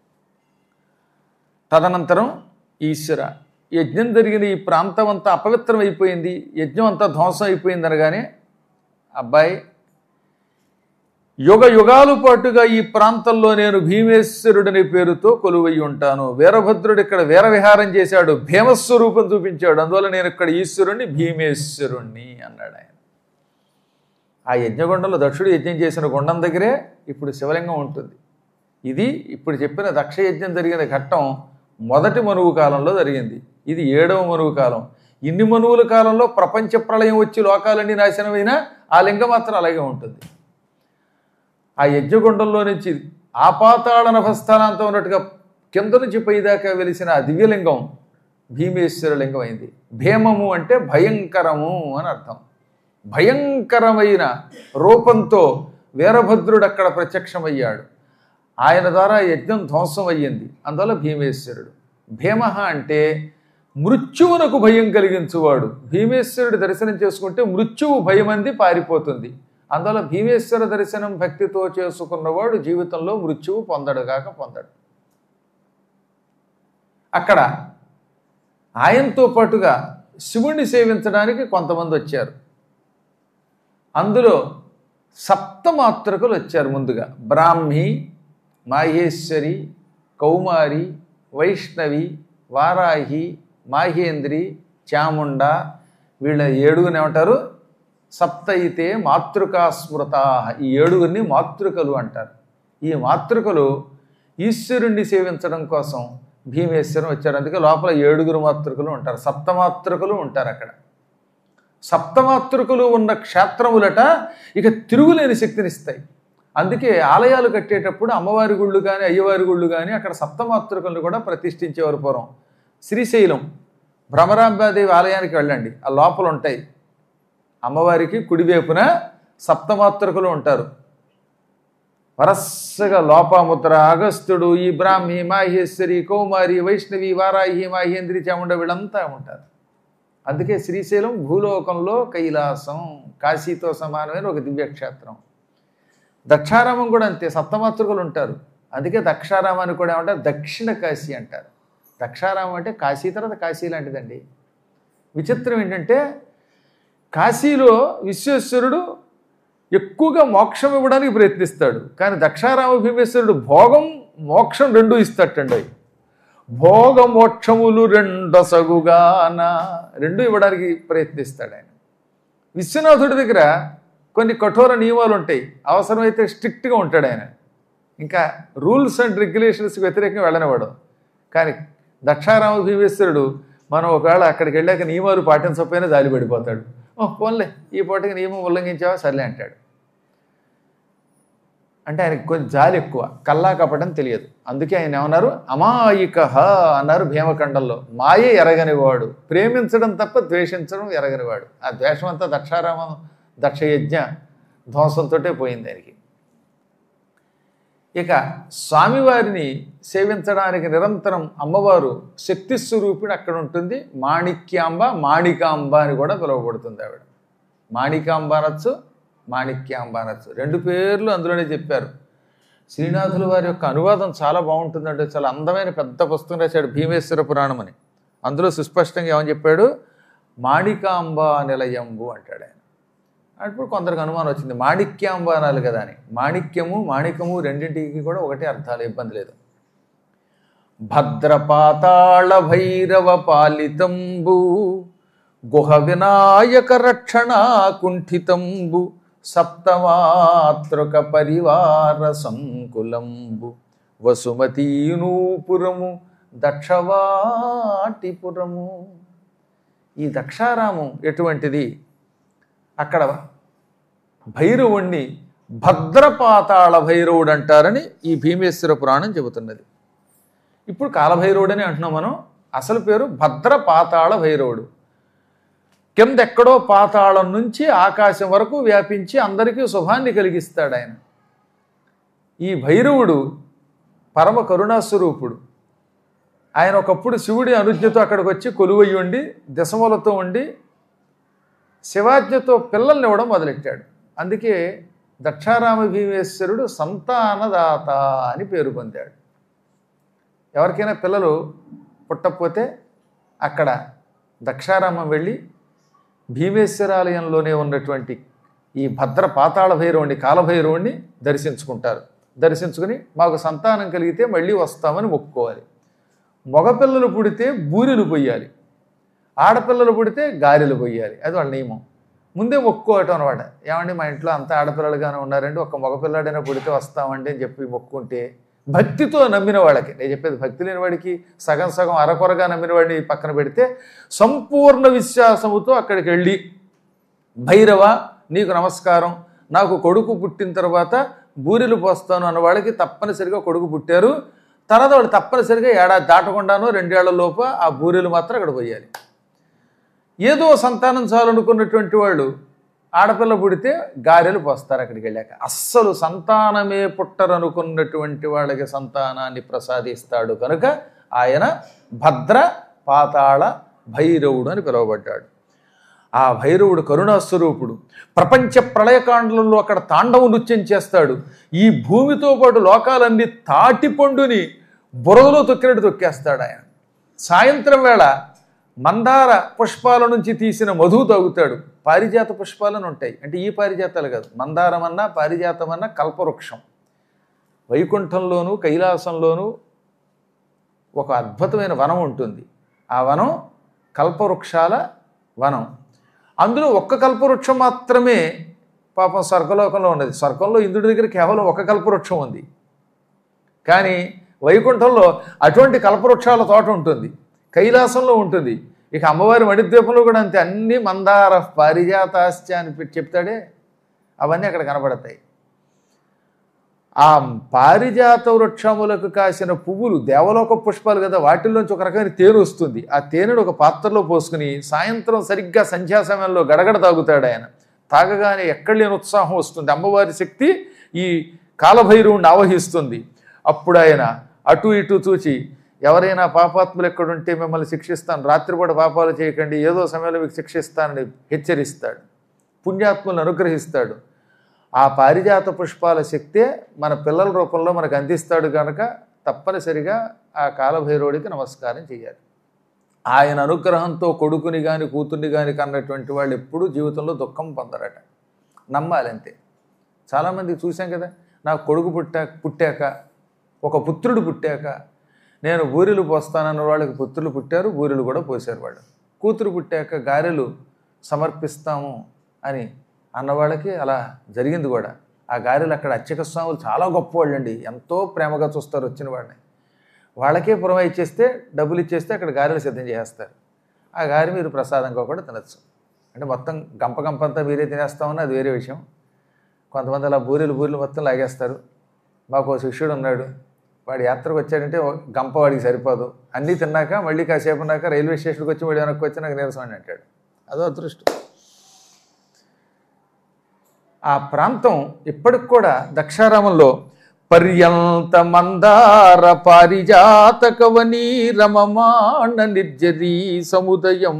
తదనంతరం ఈశ్వర యజ్ఞం జరిగిన ఈ ప్రాంతం అంతా అపవిత్రం అయిపోయింది యజ్ఞం అంతా ధ్వంసం అయిపోయింది అనగానే అబ్బాయి యుగ యుగాలు పాటుగా ఈ ప్రాంతంలో నేను భీమేశ్వరుడని పేరుతో కొలువై ఉంటాను వీరభద్రుడు ఇక్కడ వీరవిహారం చేశాడు భీమస్వరూపం చూపించాడు అందువల్ల నేను ఇక్కడ ఈశ్వరుణ్ణి భీమేశ్వరుణ్ణి అన్నాడు ఆయన ఆ యజ్ఞగుండంలో దక్షుడు యజ్ఞం చేసిన గుండం దగ్గరే ఇప్పుడు శివలింగం ఉంటుంది ఇది ఇప్పుడు చెప్పిన దక్ష యజ్ఞం జరిగిన ఘట్టం మొదటి మనువు కాలంలో జరిగింది ఇది ఏడవ మనువు కాలం ఇన్ని మనువుల కాలంలో ప్రపంచ ప్రళయం వచ్చి లోకాలన్నీ నాశనమైనా ఆ లింగం మాత్రం అలాగే ఉంటుంది ఆ యజ్ఞగుండంలో నుంచి ఆపాతాళ నభస్థానాంతం ఉన్నట్టుగా కింద నుంచి పైదాకా వెలిసిన ఆ దివ్యలింగం భీమేశ్వర లింగం అయింది భీమము అంటే భయంకరము అని అర్థం భయంకరమైన రూపంతో వీరభద్రుడు అక్కడ ప్రత్యక్షమయ్యాడు ఆయన ద్వారా యజ్ఞం ధ్వంసం అయ్యింది అందువల్ల భీమేశ్వరుడు భీమ అంటే మృత్యువునకు భయం కలిగించువాడు భీమేశ్వరుడు దర్శనం చేసుకుంటే మృత్యువు భయమంది పారిపోతుంది అందువల్ల భీమేశ్వర దర్శనం భక్తితో చేసుకున్నవాడు జీవితంలో మృత్యువు పొందడు కాక పొందడు అక్కడ ఆయనతో పాటుగా శివుణ్ణి సేవించడానికి కొంతమంది వచ్చారు అందులో సప్తమాతృకలు వచ్చారు ముందుగా బ్రాహ్మి మాహేశ్వరి కౌమారి వైష్ణవి వారాహి మాహేంద్రి చాముండ వీళ్ళ ఏడుగుని ఏమంటారు సప్తయితే మాతృకా స్మృత ఈ ఏడుగురిని మాతృకలు అంటారు ఈ మాతృకలు ఈశ్వరుణ్ణి సేవించడం కోసం భీమేశ్వరం వచ్చారు అందుకే లోపల ఏడుగురు మాతృకలు ఉంటారు సప్తమాతృకలు ఉంటారు అక్కడ సప్తమాతృకలు ఉన్న క్షేత్రములట ఇక తిరుగులేని శక్తినిస్తాయి అందుకే ఆలయాలు కట్టేటప్పుడు అమ్మవారి గుళ్ళు కానీ అయ్యవారి గుళ్ళు కానీ అక్కడ సప్తమాతృకలను కూడా ప్రతిష్ఠించేవారు పూర్వం శ్రీశైలం భ్రమరాంబాదేవి ఆలయానికి వెళ్ళండి ఆ లోపల ఉంటాయి అమ్మవారికి కుడివైపున సప్తమాతృకలు ఉంటారు వరసగా లోపాముద్ర అగస్త్యుడు ఈ బ్రాహ్మి మాహేశ్వరి కౌమారి వైష్ణవి వారాహి మాహేంద్రి చాముండ వీళ్ళంతా ఉంటారు అందుకే శ్రీశైలం భూలోకంలో కైలాసం కాశీతో సమానమైన ఒక దివ్యక్షేత్రం దక్షారామం కూడా అంతే సప్తమాతృకులు ఉంటారు అందుకే దక్షారామాన్ని కూడా ఏమంటారు దక్షిణ కాశీ అంటారు దక్షారామం అంటే కాశీ తర్వాత కాశీ లాంటిదండి విచిత్రం ఏంటంటే కాశీలో విశ్వేశ్వరుడు ఎక్కువగా మోక్షం ఇవ్వడానికి ప్రయత్నిస్తాడు కానీ దక్షారామ భీమేశ్వరుడు భోగం మోక్షం రెండూ ఇస్తాటండి అవి భోగ మోక్షములు రెండొసగుగాన రెండు ఇవ్వడానికి ప్రయత్నిస్తాడు ఆయన విశ్వనాథుడి దగ్గర కొన్ని కఠోర నియమాలు ఉంటాయి అవసరమైతే స్ట్రిక్ట్గా ఉంటాడు ఆయన ఇంకా రూల్స్ అండ్ రెగ్యులేషన్స్కి వ్యతిరేకంగా వెళ్ళనివాడు కానీ దక్షారామ భీమేశ్వరుడు మనం ఒకవేళ అక్కడికి వెళ్ళాక నియమాలు పాటించకపోయినా జాలి పడిపోతాడు ఓ పోన్లే ఈ పూటకి నియమం ఉల్లంఘించావా సర్లే అంటాడు అంటే ఆయనకి కొంచెం జాలి ఎక్కువ కల్లా కపటం తెలియదు అందుకే ఆయన ఏమన్నారు అమాయిక అన్నారు భీమఖండంలో మాయే ఎరగనివాడు ప్రేమించడం తప్ప ద్వేషించడం ఎరగనివాడు ఆ ద్వేషం అంతా దక్షారామం దక్షయజ్ఞ ధ్వంసంతో పోయింది ఆయనకి ఇక స్వామివారిని సేవించడానికి నిరంతరం అమ్మవారు శక్తి స్వరూపిణి అక్కడ ఉంటుంది మాణిక్యాంబ మాణికాంబ అని కూడా పిలువబడుతుంది ఆవిడ మాణికాంబ అనొచ్చు మాణిక్యాంబ అనొచ్చు రెండు పేర్లు అందులోనే చెప్పారు శ్రీనాథుల వారి యొక్క అనువాదం చాలా బాగుంటుందంటే చాలా అందమైన పెద్ద పుస్తకం రాశాడు భీమేశ్వర పురాణం అని అందులో సుస్పష్టంగా ఏమని చెప్పాడు మాణికాంబ నిలయంబు అంటాడు ఆయన అప్పుడు కొందరికి అనుమానం వచ్చింది మాణిక్యాంబ అనాలి కదా అని మాణిక్యము మాణికము రెండింటికి కూడా ఒకటే అర్థాలు ఇబ్బంది లేదు భద్రపాతాళ భైరవ పాలితంబు గుహ వినాయక రక్షణ కుంఠితంబు సప్తమాతృక పరివార సంకులంబు వసుమతీనూపురము దక్షవాటిపురము ఈ దక్షారామం ఎటువంటిది అక్కడ భైరవుణ్ణి భద్రపాతాళ భైరవుడు అంటారని ఈ భీమేశ్వర పురాణం చెబుతున్నది ఇప్పుడు కాలభైరవుడని అంటున్నాం మనం అసలు పేరు భద్రపాతాళ భైరవుడు కింద ఎక్కడో పాతాళం నుంచి ఆకాశం వరకు వ్యాపించి అందరికీ శుభాన్ని కలిగిస్తాడు ఆయన ఈ భైరవుడు పరమ కరుణాస్వరూపుడు ఆయన ఒకప్పుడు శివుడి అనుజ్ఞతో అక్కడికి వచ్చి కొలువయ్యి ఉండి దశములతో ఉండి శివాజ్ఞతో పిల్లల్ని ఇవ్వడం మొదలెట్టాడు అందుకే దక్షారామ భీమేశ్వరుడు సంతానదాత అని పేరు పొందాడు ఎవరికైనా పిల్లలు పుట్టకపోతే అక్కడ దక్షారామం వెళ్ళి భీమేశ్వరాలయంలోనే ఉన్నటువంటి ఈ భద్ర పాతాళ భైరవుణ్ణి కాలభైరవుణ్ణి దర్శించుకుంటారు దర్శించుకుని మాకు సంతానం కలిగితే మళ్ళీ వస్తామని మొక్కుకోవాలి మగపిల్లలు పుడితే బూరెలు పొయ్యాలి ఆడపిల్లలు పుడితే గారెలు పొయ్యాలి అది వాళ్ళ నియమం ముందే మొక్కుకోవటం అనమాట ఏమండి మా ఇంట్లో అంత ఆడపిల్లలుగానే ఉన్నారండి ఒక మగపిల్లాడైనా పుడితే వస్తామండి అని చెప్పి మొక్కుంటే భక్తితో నమ్మిన వాళ్ళకి నేను చెప్పేది భక్తి లేని వాడికి సగం సగం అరకొరగా నమ్మిన వాడిని పక్కన పెడితే సంపూర్ణ విశ్వాసముతో అక్కడికి వెళ్ళి భైరవ నీకు నమస్కారం నాకు కొడుకు పుట్టిన తర్వాత బూరెలు పోస్తాను అన్న వాళ్ళకి తప్పనిసరిగా కొడుకు పుట్టారు తర్వాత వాళ్ళు తప్పనిసరిగా ఏడాది దాటకుండాను రెండేళ్ల లోపు ఆ బూరెలు మాత్రం అక్కడ పోయాలి ఏదో సంతానం చాలనుకున్నటువంటి వాళ్ళు ఆడపిల్ల పుడితే గారెలు పోస్తారు అక్కడికి వెళ్ళాక అస్సలు సంతానమే పుట్టరనుకున్నటువంటి వాళ్ళకి సంతానాన్ని ప్రసాదిస్తాడు కనుక ఆయన భద్ర పాతాళ భైరవుడు అని పిలువబడ్డాడు ఆ భైరవుడు కరుణాస్వరూపుడు ప్రపంచ ప్రళయకాండంలో అక్కడ తాండవ నృత్యం చేస్తాడు ఈ భూమితో పాటు లోకాలన్నీ తాటిపండుని బురదలో తొక్కినట్టు తొక్కేస్తాడు ఆయన సాయంత్రం వేళ మందార పుష్పాల నుంచి తీసిన మధువు తాగుతాడు పారిజాత పుష్పాలను ఉంటాయి అంటే ఈ పారిజాతాలు కాదు మందారమన్నా పారిజాతమన్నా కల్పవృక్షం వైకుంఠంలోనూ కైలాసంలోనూ ఒక అద్భుతమైన వనం ఉంటుంది ఆ వనం కల్పవృక్షాల వనం అందులో ఒక్క కల్పవృక్షం మాత్రమే పాపం స్వర్గలోకంలో ఉన్నది స్వర్గంలో ఇంద్రుడి దగ్గర కేవలం ఒక కల్పవృక్షం ఉంది కానీ వైకుంఠంలో అటువంటి కల్పవృక్షాల తోట ఉంటుంది కైలాసంలో ఉంటుంది ఇక అమ్మవారి మణిద్వీపంలో కూడా అంతే అన్ని మందార పారిజాతాశ్చ అని పెట్టి చెప్తాడే అవన్నీ అక్కడ కనబడతాయి ఆ పారిజాత వృక్షములకు కాసిన పువ్వులు దేవలోక పుష్పాలు కదా వాటిల్లోంచి ఒక రకమైన తేనె వస్తుంది ఆ తేనెను ఒక పాత్రలో పోసుకుని సాయంత్రం సరిగ్గా సంధ్యా సమయంలో గడగడ తాగుతాడు ఆయన తాగగానే ఎక్కడ లేని ఉత్సాహం వస్తుంది అమ్మవారి శక్తి ఈ కాలభైరవుని ఆవహిస్తుంది అప్పుడు ఆయన అటు ఇటు చూచి ఎవరైనా పాపాత్ములు ఎక్కడుంటే మిమ్మల్ని శిక్షిస్తాను రాత్రిపూట పాపాలు చేయకండి ఏదో సమయంలో మీకు శిక్షిస్తానని హెచ్చరిస్తాడు పుణ్యాత్ములను అనుగ్రహిస్తాడు ఆ పారిజాత పుష్పాల శక్తే మన పిల్లల రూపంలో మనకు అందిస్తాడు కనుక తప్పనిసరిగా ఆ కాలభైరవుడికి నమస్కారం చేయాలి ఆయన అనుగ్రహంతో కొడుకుని కానీ కూతుర్ని కానీ కన్నటువంటి వాళ్ళు ఎప్పుడూ జీవితంలో దుఃఖం పొందరట నమ్మాలి అంతే చాలామంది చూసాం కదా నాకు కొడుకు పుట్టా పుట్టాక ఒక పుత్రుడు పుట్టాక నేను బూరెలు పోస్తానన్న వాళ్ళకి పుత్రులు పుట్టారు బూరెలు కూడా పోసారు వాళ్ళు కూతురు పుట్టాక గారెలు సమర్పిస్తాము అని అన్నవాళ్ళకి అలా జరిగింది కూడా ఆ గారెలు అక్కడ అర్చక స్వాములు చాలా గొప్పవాళ్ళు అండి ఎంతో ప్రేమగా చూస్తారు వచ్చిన వాడిని వాళ్ళకే పురమ ఇచ్చేస్తే డబ్బులు ఇచ్చేస్తే అక్కడ గారెలు సిద్ధం చేస్తారు ఆ గారె మీరు ప్రసాదంగా కూడా తినచ్చు అంటే మొత్తం గంప గంపంతా మీరే తినేస్తామని అది వేరే విషయం కొంతమంది అలా బూరెలు బూరెలు మొత్తం లాగేస్తారు మాకు ఓ శిష్యుడు ఉన్నాడు వాడు యాత్రకు వచ్చాడంటే ఓ గంప వాడికి సరిపోదు అన్నీ తిన్నాక మళ్ళీ కాసేపు ఉన్నాక రైల్వే స్టేషన్కి వచ్చి మళ్ళీ వెనక్కి వచ్చి నాకు నీరసం అని అంటాడు అదో అదృష్టం ఆ ప్రాంతం ఇప్పటికి కూడా దక్షారామంలో పర్యంత మందార పారిజాతకవనీ రమమాణ నిర్జరీ సముదయం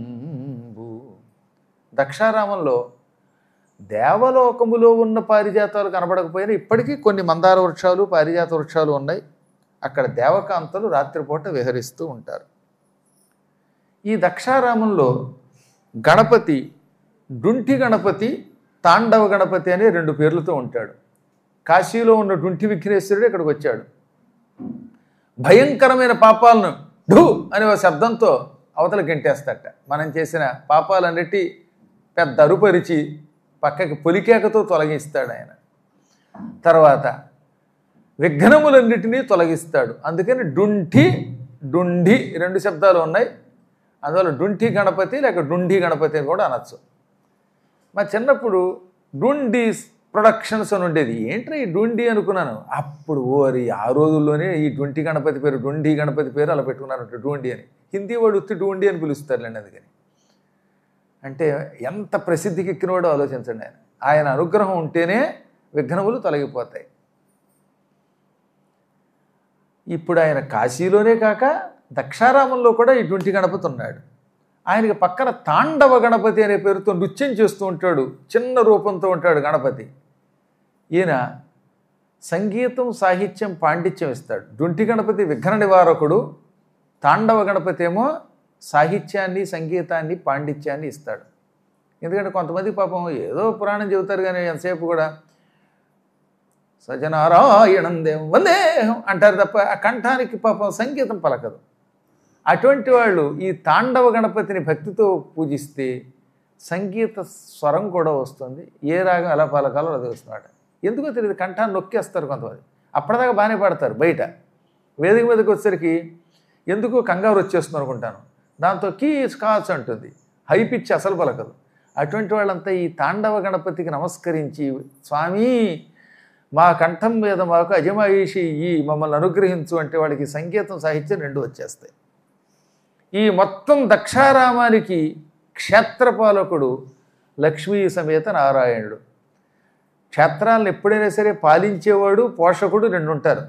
దక్షారామంలో దేవలోకములో ఉన్న పారిజాతాలు కనబడకపోయినా ఇప్పటికీ కొన్ని మందార వృక్షాలు పారిజాత వృక్షాలు ఉన్నాయి అక్కడ దేవకాంతలు రాత్రిపూట విహరిస్తూ ఉంటారు ఈ దక్షారామంలో గణపతి డుంటి గణపతి తాండవ గణపతి అనే రెండు పేర్లతో ఉంటాడు కాశీలో ఉన్న డుంటి విఘ్నేశ్వరుడు ఇక్కడికి వచ్చాడు భయంకరమైన పాపాలను ఢూ అనే ఒక శబ్దంతో అవతల గెంటేస్తాట మనం చేసిన పాపాలన్నిటి పెద్ద అరుపరిచి పక్కకి పొలికేకతో తొలగిస్తాడు ఆయన తర్వాత విఘ్నములన్నిటినీ తొలగిస్తాడు అందుకని డుంఠి డుండి రెండు శబ్దాలు ఉన్నాయి అందువల్ల డుంఠి గణపతి లేక డుండి గణపతి అని కూడా అనొచ్చు మా చిన్నప్పుడు డూండి ప్రొడక్షన్స్ అని ఉండేది ఏంట్రా ఈ డూండి అనుకున్నాను అప్పుడు ఓరి ఆ రోజుల్లోనే ఈ డుంటి గణపతి పేరు డుండి గణపతి పేరు అలా పెట్టుకున్నారంట డూండి అని హిందీ వాడు ఉత్తి డూండి అని పిలుస్తారులేండి అందుకని అంటే ఎంత ప్రసిద్ధికి ఎక్కినవాడో ఆలోచించండి ఆయన ఆయన అనుగ్రహం ఉంటేనే విఘ్నములు తొలగిపోతాయి ఇప్పుడు ఆయన కాశీలోనే కాక దక్షారామంలో కూడా ఇటువంటి గణపతి ఉన్నాడు ఆయనకి పక్కన తాండవ గణపతి అనే పేరుతో నృత్యం చేస్తూ ఉంటాడు చిన్న రూపంతో ఉంటాడు గణపతి ఈయన సంగీతం సాహిత్యం పాండిత్యం ఇస్తాడు డుంటి గణపతి విఘ్న నివారకుడు తాండవ గణపతి ఏమో సాహిత్యాన్ని సంగీతాన్ని పాండిత్యాన్ని ఇస్తాడు ఎందుకంటే కొంతమంది పాపం ఏదో పురాణం చెబుతారు కానీ ఎంతసేపు కూడా సజనారాయణం దేవం వందేహం అంటారు తప్ప ఆ కంఠానికి పాపం సంగీతం పలకదు అటువంటి వాళ్ళు ఈ తాండవ గణపతిని భక్తితో పూజిస్తే సంగీత స్వరం కూడా వస్తుంది ఏ రాగం ఎలా పలకాలో అది వస్తున్నాడు ఎందుకో తెలియదు కంఠాన్ని నొక్కేస్తారు కొంతమంది అప్పటిదాకా బాగానే పాడతారు బయట వేదిక మీదకి వచ్చేసరికి ఎందుకు కంగారు వచ్చేస్తుంది అనుకుంటాను దాంతో కీ స్కాచ్ అంటుంది హై పిచ్ అసలు పలకదు అటువంటి వాళ్ళంతా ఈ తాండవ గణపతికి నమస్కరించి స్వామి మా కంఠం మీద మాకు అజమాయిషి ఈ మమ్మల్ని అనుగ్రహించు అంటే వాళ్ళకి సంగీతం సాహిత్యం రెండు వచ్చేస్తాయి ఈ మొత్తం దక్షారామానికి క్షేత్రపాలకుడు లక్ష్మీ సమేత నారాయణుడు క్షేత్రాలను ఎప్పుడైనా సరే పాలించేవాడు పోషకుడు రెండు ఉంటారు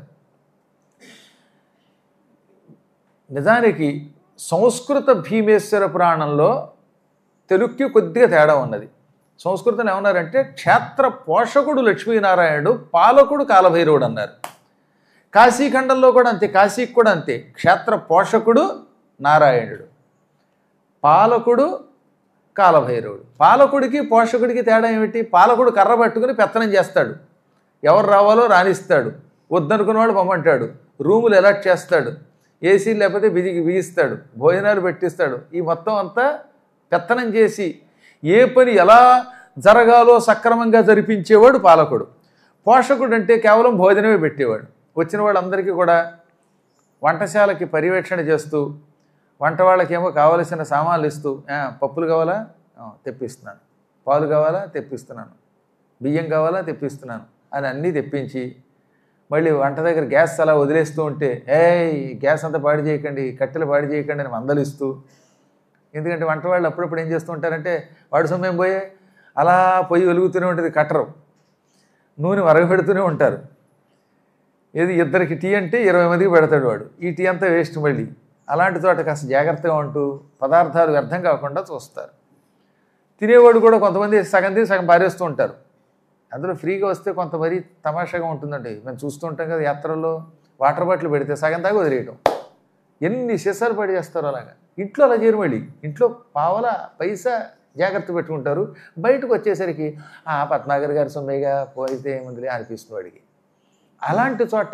నిజానికి సంస్కృత భీమేశ్వర పురాణంలో తెలుగుకి కొద్దిగా తేడా ఉన్నది సంస్కృతం ఏమన్నారంటే క్షేత్ర పోషకుడు లక్ష్మీనారాయణుడు పాలకుడు కాలభైరవుడు అన్నారు కాశీఖండంలో కూడా అంతే కాశీకి కూడా అంతే క్షేత్ర పోషకుడు నారాయణుడు పాలకుడు కాలభైరవుడు పాలకుడికి పోషకుడికి తేడా ఏమిటి పాలకుడు కర్ర పట్టుకుని పెత్తనం చేస్తాడు ఎవరు రావాలో రాణిస్తాడు వద్దనుకున్న వాడు పంపంటాడు రూములు ఎలర్ట్ చేస్తాడు ఏసీ లేకపోతే బిజికి బిగిస్తాడు భోజనాలు పెట్టిస్తాడు ఈ మొత్తం అంతా పెత్తనం చేసి ఏ పని ఎలా జరగాలో సక్రమంగా జరిపించేవాడు పాలకుడు పోషకుడు అంటే కేవలం భోజనమే పెట్టేవాడు వచ్చిన వాళ్ళందరికీ కూడా వంటశాలకి పర్యవేక్షణ చేస్తూ వంట వాళ్ళకేమో కావలసిన సామాన్లు ఇస్తూ "ఆ, పప్పులు కావాలా "ఆ, తెప్పిస్తున్నాను పాలు కావాలా తెప్పిస్తున్నాను బియ్యం కావాలా తెప్పిస్తున్నాను అని అన్నీ తెప్పించి మళ్ళీ వంట దగ్గర గ్యాస్ అలా వదిలేస్తూ ఉంటే ఏ గ్యాస్ అంతా పాడు చేయకండి కట్టెలు పాడు చేయకండి అని మందలిస్తూ ఎందుకంటే వంట వాళ్ళు అప్పుడప్పుడు ఏం చేస్తూ ఉంటారంటే వాడు సమయం పోయే అలా పొయ్యి వెలుగుతూనే ఉంటుంది కట్టరు నూనె వరగబెడుతూనే ఉంటారు ఏది ఇద్దరికి టీ అంటే ఇరవై మందికి పెడతాడు వాడు ఈ టీ అంతా వేస్ట్ మళ్ళీ అలాంటి చోట కాస్త జాగ్రత్తగా ఉంటూ పదార్థాలు వ్యర్థం కాకుండా చూస్తారు తినేవాడు కూడా కొంతమంది సగం తీసి సగం పారేస్తూ ఉంటారు అందులో ఫ్రీగా వస్తే కొంత మరీ తమాషాగా ఉంటుందండి మేము చూస్తూ ఉంటాం కదా యాత్రల్లో వాటర్ బాటిల్ పెడితే సగం దాకా వదిలేయటం ఎన్ని సీసాలు పడి చేస్తారో అలాగా ఇంట్లో అలా చేయరు మళ్ళీ ఇంట్లో పావల పైసా జాగ్రత్త పెట్టుకుంటారు బయటకు వచ్చేసరికి ఆ పద్మాగర్ గారి సొమ్మయ్యగా పోయితే ఏముందిలే అనిపిస్తుంది వాడికి అలాంటి చోట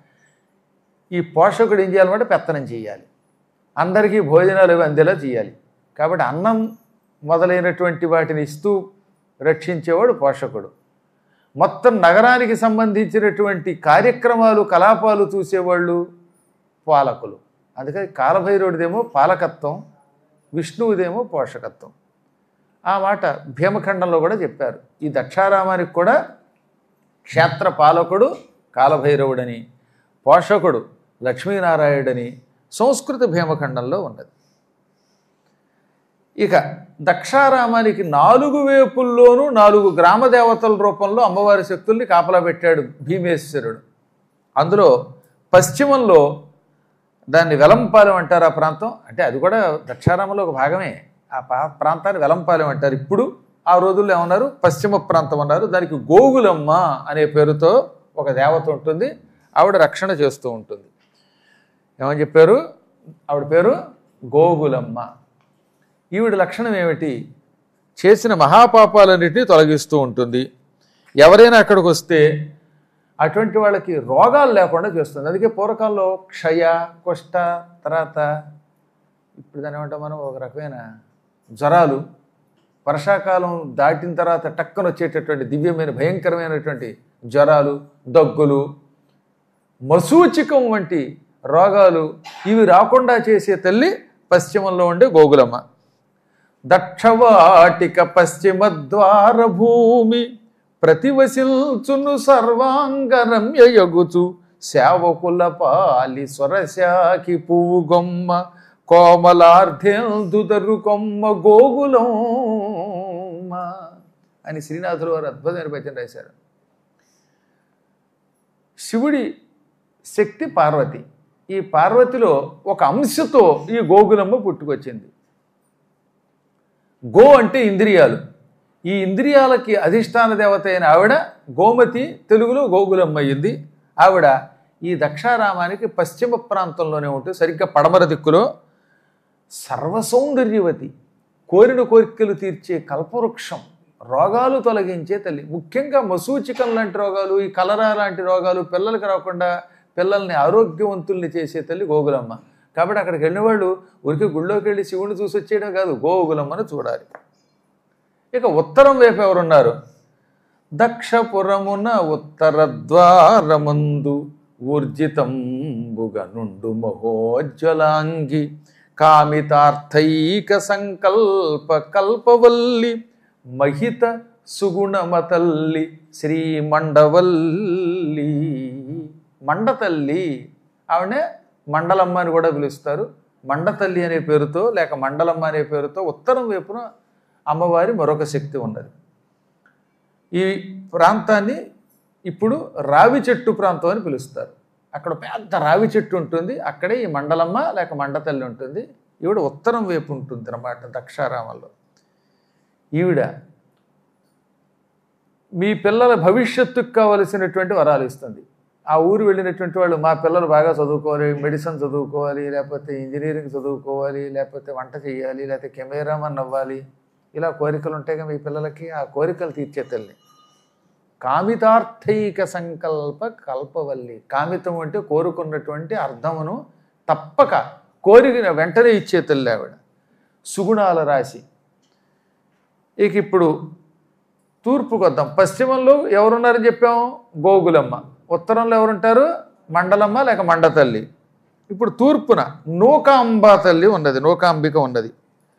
ఈ పోషకుడు ఏం చేయాలన్నమాట పెత్తనం చేయాలి అందరికీ భోజనాలు అవి అందేలా చేయాలి కాబట్టి అన్నం మొదలైనటువంటి వాటిని ఇస్తూ రక్షించేవాడు పోషకుడు మొత్తం నగరానికి సంబంధించినటువంటి కార్యక్రమాలు కలాపాలు చూసేవాళ్ళు పాలకులు అందుకని కాలభైరవుడిదేమో పాలకత్వం విష్ణువుదేమో పోషకత్వం ఆ మాట భీమఖండంలో కూడా చెప్పారు ఈ దక్షారామానికి కూడా క్షేత్ర పాలకుడు కాలభైరవుడని పోషకుడు లక్ష్మీనారాయణుడని సంస్కృత భీమఖండంలో ఉన్నది ఇక దక్షారామానికి నాలుగు వేపుల్లోనూ నాలుగు గ్రామ దేవతల రూపంలో అమ్మవారి శక్తుల్ని కాపలా పెట్టాడు భీమేశ్వరుడు అందులో పశ్చిమంలో దాన్ని వెలంపాలెం అంటారు ఆ ప్రాంతం అంటే అది కూడా దక్షారామంలో ఒక భాగమే ఆ పా- ప్రాంతాన్ని వెలంపాలెం అంటారు ఇప్పుడు ఆ రోజుల్లో ఏమన్నారు పశ్చిమ ప్రాంతం అన్నారు దానికి గోగులమ్మ అనే పేరుతో ఒక దేవత ఉంటుంది ఆవిడ రక్షణ చేస్తూ ఉంటుంది ఏమని చెప్పారు ఆవిడ పేరు గోగులమ్మ ఈవిడ లక్షణం ఏమిటి చేసిన మహాపాపాలన్నిటినీ తొలగిస్తూ ఉంటుంది ఎవరైనా అక్కడికి వస్తే అటువంటి వాళ్ళకి రోగాలు లేకుండా చేస్తుంది అందుకే పూర్వకాలంలో క్షయ కుష్ట తర్వాత ఇప్పుడు దాని ఏమంటాం మనం ఒక రకమైన జ్వరాలు వర్షాకాలం దాటిన తర్వాత టక్కన వచ్చేటటువంటి దివ్యమైన భయంకరమైనటువంటి జ్వరాలు దగ్గులు మసూచికం వంటి రోగాలు ఇవి రాకుండా చేసే తల్లి పశ్చిమంలో ఉండే గోగులమ్మ దక్షవాటిక పశ్చిమ ద్వార భూమి ప్రతివశిల్చును సర్వాంగ రమ్యయగుచు శావకుల పాలి స్వరశాఖి పువ్వు గొమ్మ కోమలార్ధేందుదరు కొమ్మ గోగులమ్మ అని శ్రీనాథులు వారు అద్భుతమైన భజన రాశారు శివుడి శక్తి పార్వతి ఈ పార్వతిలో ఒక అంశతో ఈ గోగులమ్మ పుట్టుకొచ్చింది గో అంటే ఇంద్రియాలు ఈ ఇంద్రియాలకి అధిష్టాన దేవత అయిన ఆవిడ గోమతి తెలుగులో గోగులమ్మ అయ్యింది ఆవిడ ఈ దక్షారామానికి పశ్చిమ ప్రాంతంలోనే ఉంటుంది సరిగ్గా పడమర దిక్కులో సర్వసౌందర్యవతి కోరిన కోరికలు తీర్చే కల్పవృక్షం రోగాలు తొలగించే తల్లి ముఖ్యంగా మసూచికం లాంటి రోగాలు ఈ కలరా లాంటి రోగాలు పిల్లలకి రాకుండా పిల్లల్ని ఆరోగ్యవంతుల్ని చేసే తల్లి గోగులమ్మ కాబట్టి అక్కడికి వెళ్ళిన వాళ్ళు ఉరికి గుళ్ళోకి వెళ్ళి శివుని చూసి వచ్చేయడం కాదు గోగులమ్మను చూడాలి ఇక ఉత్తరం వైపు ఎవరున్నారు దక్షపురమున ఉత్తర ద్వారమందు ఊర్జితంబుగ నుండు మహోజ్వలాంగి కామితార్థైక సంకల్ప కల్పవల్లి మహిత సుగుణమతల్లి శ్రీ మండవల్లి మండతల్లి ఆవిడనే మండలమ్మ అని కూడా పిలుస్తారు మండతల్లి అనే పేరుతో లేక మండలమ్మ అనే పేరుతో ఉత్తరం వైపున అమ్మవారి మరొక శక్తి ఉన్నది ఈ ప్రాంతాన్ని ఇప్పుడు రావి చెట్టు ప్రాంతం అని పిలుస్తారు అక్కడ పెద్ద రావి చెట్టు ఉంటుంది అక్కడే ఈ మండలమ్మ లేక మండతల్లి ఉంటుంది ఈవిడ ఉత్తరం వైపు ఉంటుంది అన్నమాట దక్షారామంలో ఈవిడ మీ పిల్లల భవిష్యత్తుకు కావలసినటువంటి వరాలు ఇస్తుంది ఆ ఊరు వెళ్ళినటువంటి వాళ్ళు మా పిల్లలు బాగా చదువుకోవాలి మెడిసిన్ చదువుకోవాలి లేకపోతే ఇంజనీరింగ్ చదువుకోవాలి లేకపోతే వంట చేయాలి లేకపోతే కెమెరామన్ అవ్వాలి ఇలా కోరికలు ఉంటాయి మీ పిల్లలకి ఆ కోరికలు తీర్చే తల్లి కామితార్థైక సంకల్ప కల్పవల్లి కామితం అంటే కోరుకున్నటువంటి అర్థమును తప్పక కోరిన వెంటనే ఇచ్చే తల్లి ఆవిడ సుగుణాల రాశి ఇక ఇప్పుడు తూర్పుకు వద్దాం పశ్చిమంలో ఎవరున్నారని చెప్పాము గోగులమ్మ ఉత్తరంలో ఎవరుంటారు మండలమ్మ లేక మండతల్లి ఇప్పుడు తూర్పున నూకాంబ తల్లి ఉన్నది నూకాంబిక ఉన్నది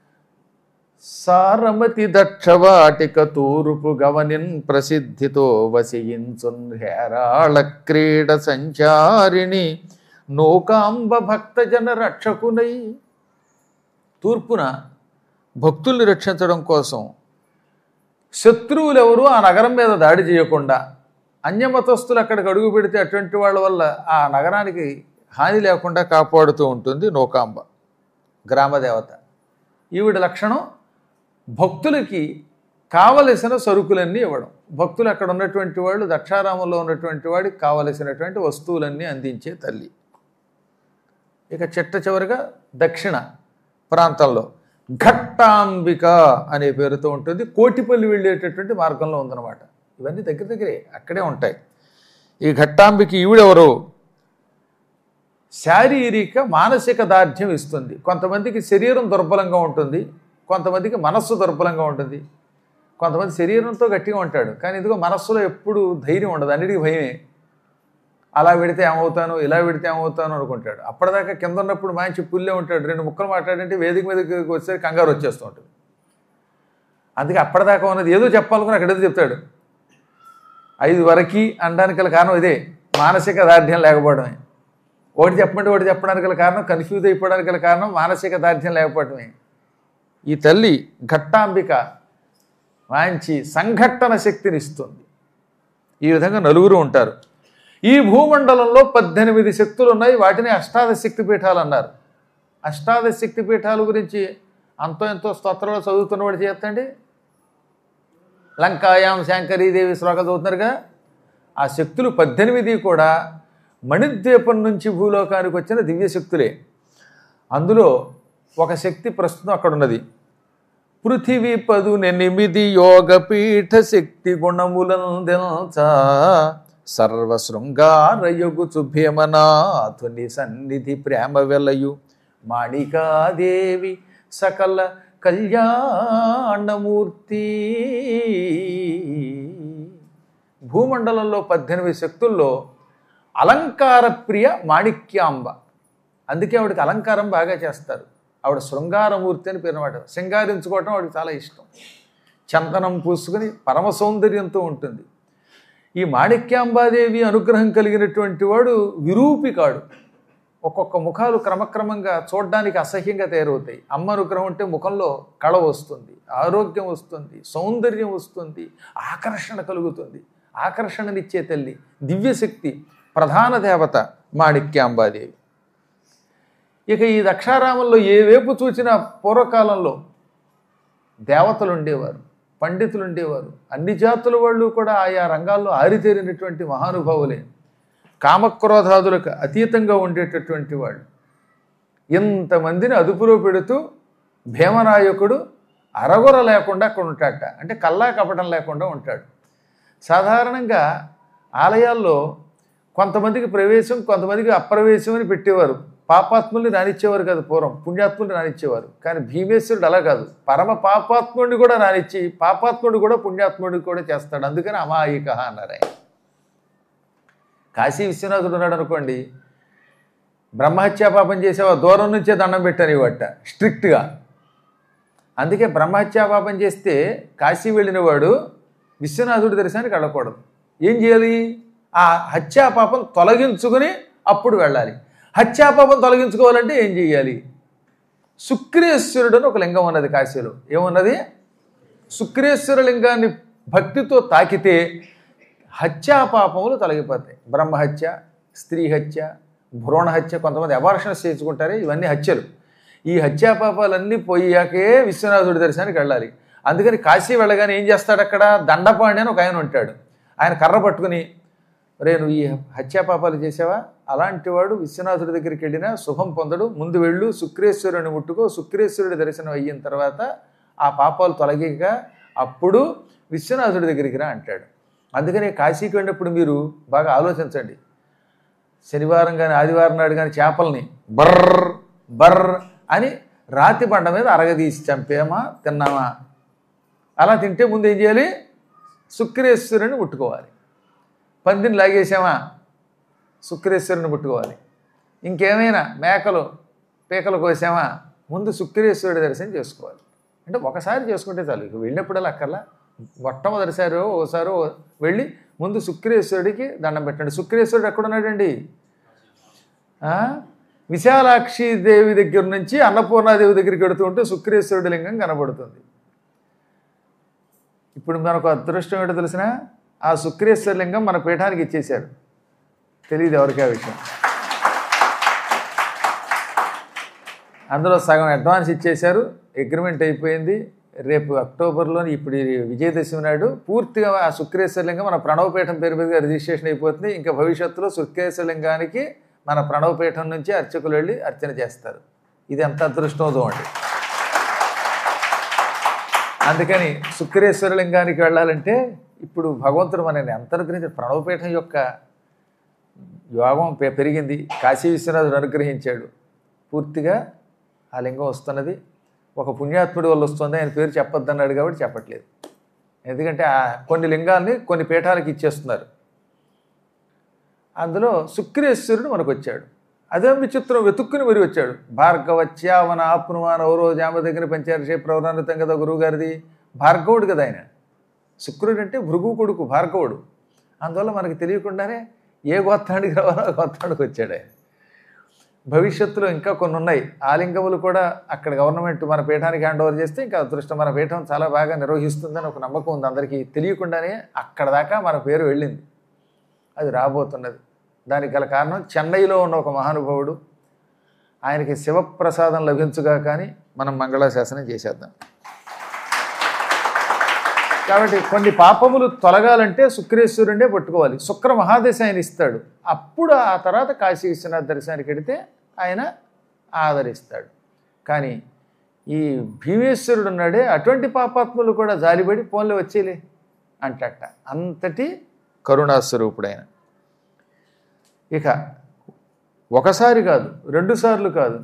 సారమతి దక్షవాటిక తూర్పు గవనిన్ ప్రసిద్ధితో వసియించున్ హేరాళ క్రీడ సంచారిణి నూకాంబ భక్తజన రక్షకునై తూర్పున భక్తుల్ని రక్షించడం కోసం శత్రువులు ఎవరు ఆ నగరం మీద దాడి చేయకుండా అన్యమతస్తులు అక్కడికి అడుగు పెడితే అటువంటి వాళ్ళ వల్ల ఆ నగరానికి హాని లేకుండా కాపాడుతూ ఉంటుంది నూకాంబ గ్రామదేవత ఈవిడ లక్షణం భక్తులకి కావలసిన సరుకులన్నీ ఇవ్వడం భక్తులు అక్కడ ఉన్నటువంటి వాళ్ళు దక్షారామంలో ఉన్నటువంటి వాడికి కావలసినటువంటి వస్తువులన్నీ అందించే తల్లి ఇక చిట్ట చివరిగా దక్షిణ ప్రాంతంలో ఘట్టాంబిక అనే పేరుతో ఉంటుంది కోటిపల్లి వెళ్ళేటటువంటి మార్గంలో ఉందన్నమాట ఇవన్నీ దగ్గర దగ్గరే అక్కడే ఉంటాయి ఈ ఘట్టాంబికి ఈవిడెవరు శారీరక మానసిక దార్ఢ్యం ఇస్తుంది కొంతమందికి శరీరం దుర్బలంగా ఉంటుంది కొంతమందికి మనస్సు దుర్బలంగా ఉంటుంది కొంతమంది శరీరంతో గట్టిగా ఉంటాడు కానీ ఇదిగో మనస్సులో ఎప్పుడు ధైర్యం ఉండదు అన్నిటికీ భయమే అలా పెడితే ఏమవుతాను ఇలా పెడితే ఏమవుతాను అనుకుంటాడు అప్పటిదాకా కింద ఉన్నప్పుడు మంచి పుల్లే ఉంటాడు రెండు ముక్కలు మాట్లాడంటే వేదిక మీదకి వచ్చే కంగారు వచ్చేస్తూ ఉంటుంది అందుకే అప్పటిదాకా ఉన్నది ఏదో చెప్పాలనుకుని అక్కడ ఏదో చెప్తాడు ఐదు వరకి అనడానికి గల కారణం ఇదే మానసిక దార్ఢ్యం లేకపోవడమే ఒకటి చెప్పమంటే ఒకటి చెప్పడానికి గల కారణం కన్ఫ్యూజ్ అయిపోవడానికి గల కారణం మానసిక దార్ఢ్యం లేకపోవడమే ఈ తల్లి ఘట్టాంబిక మంచి సంఘట్టన శక్తిని ఇస్తుంది ఈ విధంగా నలుగురు ఉంటారు ఈ భూమండలంలో పద్దెనిమిది శక్తులు ఉన్నాయి వాటిని అష్టాదశ శక్తి పీఠాలు అన్నారు అష్టాదశ శక్తి పీఠాల గురించి అంతో ఎంతో స్తోత్రాలు చదువుతున్నవాడు చేస్తండి లంకాయాం శాంకరీదేవి శ్లోకం చదువుతున్నారుగా ఆ శక్తులు పద్దెనిమిది కూడా మణిద్వీపం నుంచి భూలోకానికి వచ్చిన దివ్య శక్తులే అందులో ఒక శక్తి ప్రస్తుతం అక్కడ ఉన్నది పృథివీ పదునెనిమిది యోగపీఠ శక్తి గుణములందెల్చ సర్వశృంగారయుగుచు భీమనాథుని సన్నిధి ప్రేమ వెలయు మాణికాదేవి సకల కళ్యాణమూర్తి భూమండలంలో పద్దెనిమిది శక్తుల్లో అలంకార ప్రియ మాణిక్యాంబ అందుకే ఆవిడకి అలంకారం బాగా చేస్తారు ఆవిడ శృంగారమూర్తి అని పేరు అనమాట శృంగారించుకోవటం ఆవిడకి చాలా ఇష్టం చందనం పూసుకొని పరమ సౌందర్యంతో ఉంటుంది ఈ మాణిక్యాంబాదేవి అనుగ్రహం కలిగినటువంటి వాడు విరూపికాడు ఒక్కొక్క ముఖాలు క్రమక్రమంగా చూడడానికి అసహ్యంగా తయారవుతాయి అమ్మ అనుగ్రహం ఉంటే ముఖంలో కళ వస్తుంది ఆరోగ్యం వస్తుంది సౌందర్యం వస్తుంది ఆకర్షణ కలుగుతుంది ఆకర్షణనిచ్చే తల్లి దివ్యశక్తి ప్రధాన దేవత మాణిక్యాంబాదేవి ఇక ఈ దక్షారామంలో ఏ వైపు చూసినా పూర్వకాలంలో దేవతలు ఉండేవారు పండితులు ఉండేవారు అన్ని జాతుల వాళ్ళు కూడా ఆయా రంగాల్లో ఆరితేరినటువంటి మహానుభావులే కామక్రోధాదులకు అతీతంగా ఉండేటటువంటి వాళ్ళు ఇంతమందిని అదుపులో పెడుతూ భీమనాయకుడు అరగొర లేకుండా అక్కడ ఉంటాడట అంటే కల్లా కపటం లేకుండా ఉంటాడు సాధారణంగా ఆలయాల్లో కొంతమందికి ప్రవేశం కొంతమందికి అప్రవేశం అని పెట్టేవారు పాపాత్ముల్ని రానిచ్చేవారు కాదు పూర్వం పుణ్యాత్ముల్ని రానిచ్చేవారు కానీ భీమేశ్వరుడు అలా కాదు పరమ పాపాత్ముడిని కూడా రానిచ్చి పాపాత్ముడు కూడా పుణ్యాత్ముడిని కూడా చేస్తాడు అందుకని అమాయిక అన్నారు ఆయన కాశీ విశ్వనాథుడు ఉన్నాడు అనుకోండి బ్రహ్మహత్యా పాపం చేసేవా దూరం నుంచే దండం పెట్టని వాట స్ట్రిక్ట్గా అందుకే బ్రహ్మహత్యా పాపం చేస్తే కాశీ వెళ్ళినవాడు విశ్వనాథుడి దర్శనానికి వెళ్ళకూడదు ఏం చేయాలి ఆ హత్యా పాపం తొలగించుకుని అప్పుడు వెళ్ళాలి హత్యా పాపం తొలగించుకోవాలంటే ఏం చేయాలి శుక్రేశ్వరుడు అని ఒక లింగం ఉన్నది కాశీలో ఏమున్నది శుక్రేశ్వర లింగాన్ని భక్తితో తాకితే హత్యా పాపములు తొలగిపోతాయి బ్రహ్మహత్య స్త్రీ హత్య భ్రూణ హత్య కొంతమంది అబార్షణ చేసుకుంటారే ఇవన్నీ హత్యలు ఈ హత్యా పాపాలన్నీ పోయాకే విశ్వనాథుడి దర్శనానికి వెళ్ళాలి అందుకని కాశీ వెళ్ళగానే ఏం చేస్తాడు అక్కడ దండపాణి అని ఒక ఆయన ఉంటాడు ఆయన కర్ర పట్టుకుని రే నువ్వు ఈ హత్యాపాపాలు చేసావా అలాంటి వాడు విశ్వనాథుడి దగ్గరికి వెళ్ళినా శుభం పొందడు ముందు వెళ్ళు శుక్రేశ్వరుని ముట్టుకో శుక్రేశ్వరుడి దర్శనం అయిన తర్వాత ఆ పాపాలు తొలగిక అప్పుడు విశ్వనాథుడి దగ్గరికి రా అంటాడు అందుకని కాశీకి వెళ్ళినప్పుడు మీరు బాగా ఆలోచించండి శనివారం కానీ ఆదివారం నాడు కానీ చేపల్ని బర్ర్ బర్ర్ అని రాతి బండ మీద అరగదీసి చంపేమా తిన్నామా అలా తింటే ముందు ఏం చేయాలి శుక్రేశ్వరుని ముట్టుకోవాలి పందిని లాగేసామా శుక్రేశ్వరుని ముట్టుకోవాలి ఇంకేమైనా మేకలు పీకలు కోసామా ముందు శుక్రేశ్వరుడి దర్శనం చేసుకోవాలి అంటే ఒకసారి చేసుకుంటే చాలు ఇక వెళ్ళినప్పుడల్లా అక్కర్లా మొట్టమొదటిసారి ఓసారో వెళ్ళి ముందు శుక్రేశ్వరుడికి దండం పెట్టండి శుక్రేశ్వరుడు ఎక్కడున్నాడండి ఆ? విశాలాక్షి దేవి దగ్గర నుంచి అన్నపూర్ణాదేవి దగ్గరికి వెడుతూ ఉంటే శుక్రేశ్వరుడి లింగం కనబడుతుంది ఇప్పుడు మనకు అదృష్టం ఏంటో తెలిసిన ఆ శుక్రేశ్వర లింగం మన పీఠానికి ఇచ్చేశారు తెలియదు ఎవరికి ఆ విషయం అందులో సగం అడ్వాన్స్ ఇచ్చేశారు అగ్రిమెంట్ అయిపోయింది రేపు అక్టోబర్లో ఇప్పుడు ఈ విజయదశమి నాడు పూర్తిగా ఆ శుక్రేశ్వర లింగం మన ప్రణవపీఠం పేరు మీదుగా రిజిస్ట్రేషన్ అయిపోతుంది ఇంకా భవిష్యత్తులో శుక్రేశ్వర లింగానికి మన ప్రణవపీఠం నుంచి అర్చకులు వెళ్ళి అర్చన చేస్తారు ఇది ఎంత అదృష్టమవుతాం అండి అందుకని శుక్రేశ్వర లింగానికి వెళ్ళాలంటే ఇప్పుడు భగవంతుడు మనల్ని ఎంత అనుగ్రహించి ప్రణవపీఠం యొక్క యోగం పె- పెరిగింది కాశీ విశ్వనాథుడు అనుగ్రహించాడు పూర్తిగా ఆ లింగం వస్తున్నది ఒక పుణ్యాత్ముడి వల్ల వస్తుంది ఆయన పేరు చెప్పొద్దన్నాడు కాబట్టి చెప్పట్లేదు ఎందుకంటే ఆ కొన్ని లింగాల్ని కొన్ని పీఠాలకు ఇచ్చేస్తున్నారు అందులో శుక్రేశ్వరుడు మనకు వచ్చాడు అదే విచిత్రం వెతుక్కుని మరి వచ్చాడు భార్గవచ్యావన ఆప్నుమాన ఓ రోజు ఆమె దగ్గర పంచారషే ప్రవరాన్వితం కదా గురువు గారిది భార్గవుడు కదా ఆయన శుక్రుడు అంటే భృగు కొడుకు భార్గవుడు అందువల్ల మనకి తెలియకుండానే ఏ గోత్రానికి రావాలో ఆ గోత్రానికి వచ్చాడు ఆయన భవిష్యత్తులో ఇంకా కొన్ని ఉన్నాయి ఆ లింగములు కూడా అక్కడ గవర్నమెంట్ మన పీఠానికి హ్యాండ్ ఓవర్ చేస్తే ఇంకా అదృష్టం మన పీఠం చాలా బాగా నిర్వహిస్తుందని ఒక నమ్మకం ఉంది అందరికీ తెలియకుండానే అక్కడ దాకా మన పేరు వెళ్ళింది అది రాబోతున్నది దానికి గల కారణం చెన్నైలో ఉన్న ఒక మహానుభావుడు ఆయనకి శివప్రసాదం లభించుగా కానీ మనం మంగళాశాసనం చేసేద్దాం కాబట్టి కొన్ని పాపములు తొలగాలంటే శుక్రేశ్వరుడే పట్టుకోవాలి శుక్ర మహాదశ ఆయన ఇస్తాడు అప్పుడు ఆ తర్వాత కాశీ విశ్వనాథ్ దర్శనానికి వెడితే ఆయన ఆదరిస్తాడు కానీ ఈ భీమేశ్వరుడు ఉన్నాడే అటువంటి పాపాత్ములు కూడా జాలిపడి ఫోన్లో వచ్చేలే అంటట అంతటి కరుణాస్వరూపుడైన ఇక ఒకసారి కాదు రెండుసార్లు కాదు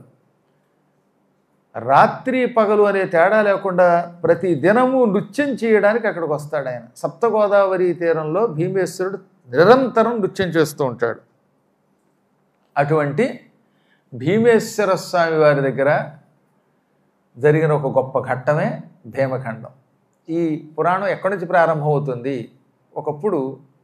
రాత్రి పగలు అనే తేడా లేకుండా ప్రతి దినము నృత్యం చేయడానికి అక్కడికి వస్తాడు ఆయన సప్తగోదావరి తీరంలో భీమేశ్వరుడు నిరంతరం నృత్యం చేస్తూ ఉంటాడు అటువంటి భీమేశ్వర స్వామి వారి దగ్గర జరిగిన ఒక గొప్ప ఘట్టమే భీమఖండం ఈ పురాణం ఎక్కడి నుంచి ప్రారంభమవుతుంది ఒకప్పుడు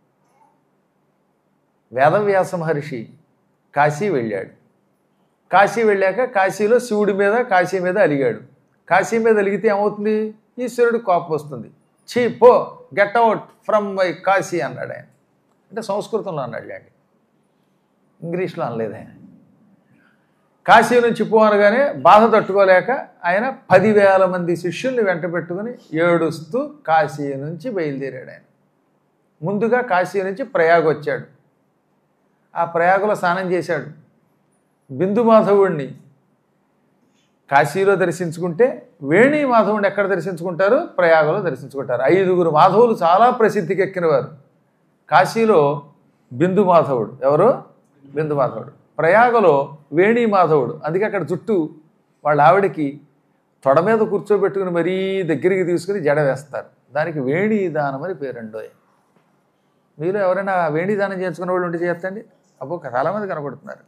వేదవ్యాస మహర్షి కాశీ వెళ్ళాడు కాశీ వెళ్ళాక కాశీలో శివుడి మీద కాశీ మీద అలిగాడు కాశీ మీద అలిగితే ఏమవుతుంది ఈశ్వరుడు కోపం వస్తుంది చీ పో get out from my Kashi అన్నాడు ఆయన అంటే సంస్కృతంలో అన్నాడు అండి ఇంగ్లీష్లో అనలేదు ఆయన కాశీ నుంచి పో అనగానే బాధ తట్టుకోలేక ఆయన పదివేల మంది శిష్యుల్ని వెంట పెట్టుకుని ఏడుస్తూ కాశీ నుంచి బయలుదేరాడు ఆయన ముందుగా కాశీ నుంచి ప్రయాగ వచ్చాడు ఆ ప్రయాగలో స్నానం చేశాడు బిందు మాధవుడిని కాశీలో దర్శించుకుంటే వేణి మాధవుడిని ఎక్కడ దర్శించుకుంటారు ప్రయాగలో దర్శించుకుంటారు ఐదుగురు మాధవులు చాలా ప్రసిద్ధికి ఎక్కినవారు కాశీలో బిందు మాధవుడు ఎవరు బిందు మాధవుడు ప్రయాగలో వేణి మాధవుడు అందుకే అక్కడ చుట్టూ వాళ్ళ ఆవిడకి తొడ మీద కూర్చోబెట్టుకుని మరీ దగ్గరికి తీసుకుని జడ వేస్తారు దానికి వేణి దానం అని పేరండోయ్ మీరు ఎవరైనా వేణి దానం చేయించుకున్న వాళ్ళు ఉంటే చేస్తండి అబ్బో చాలామంది కనబడుతున్నారు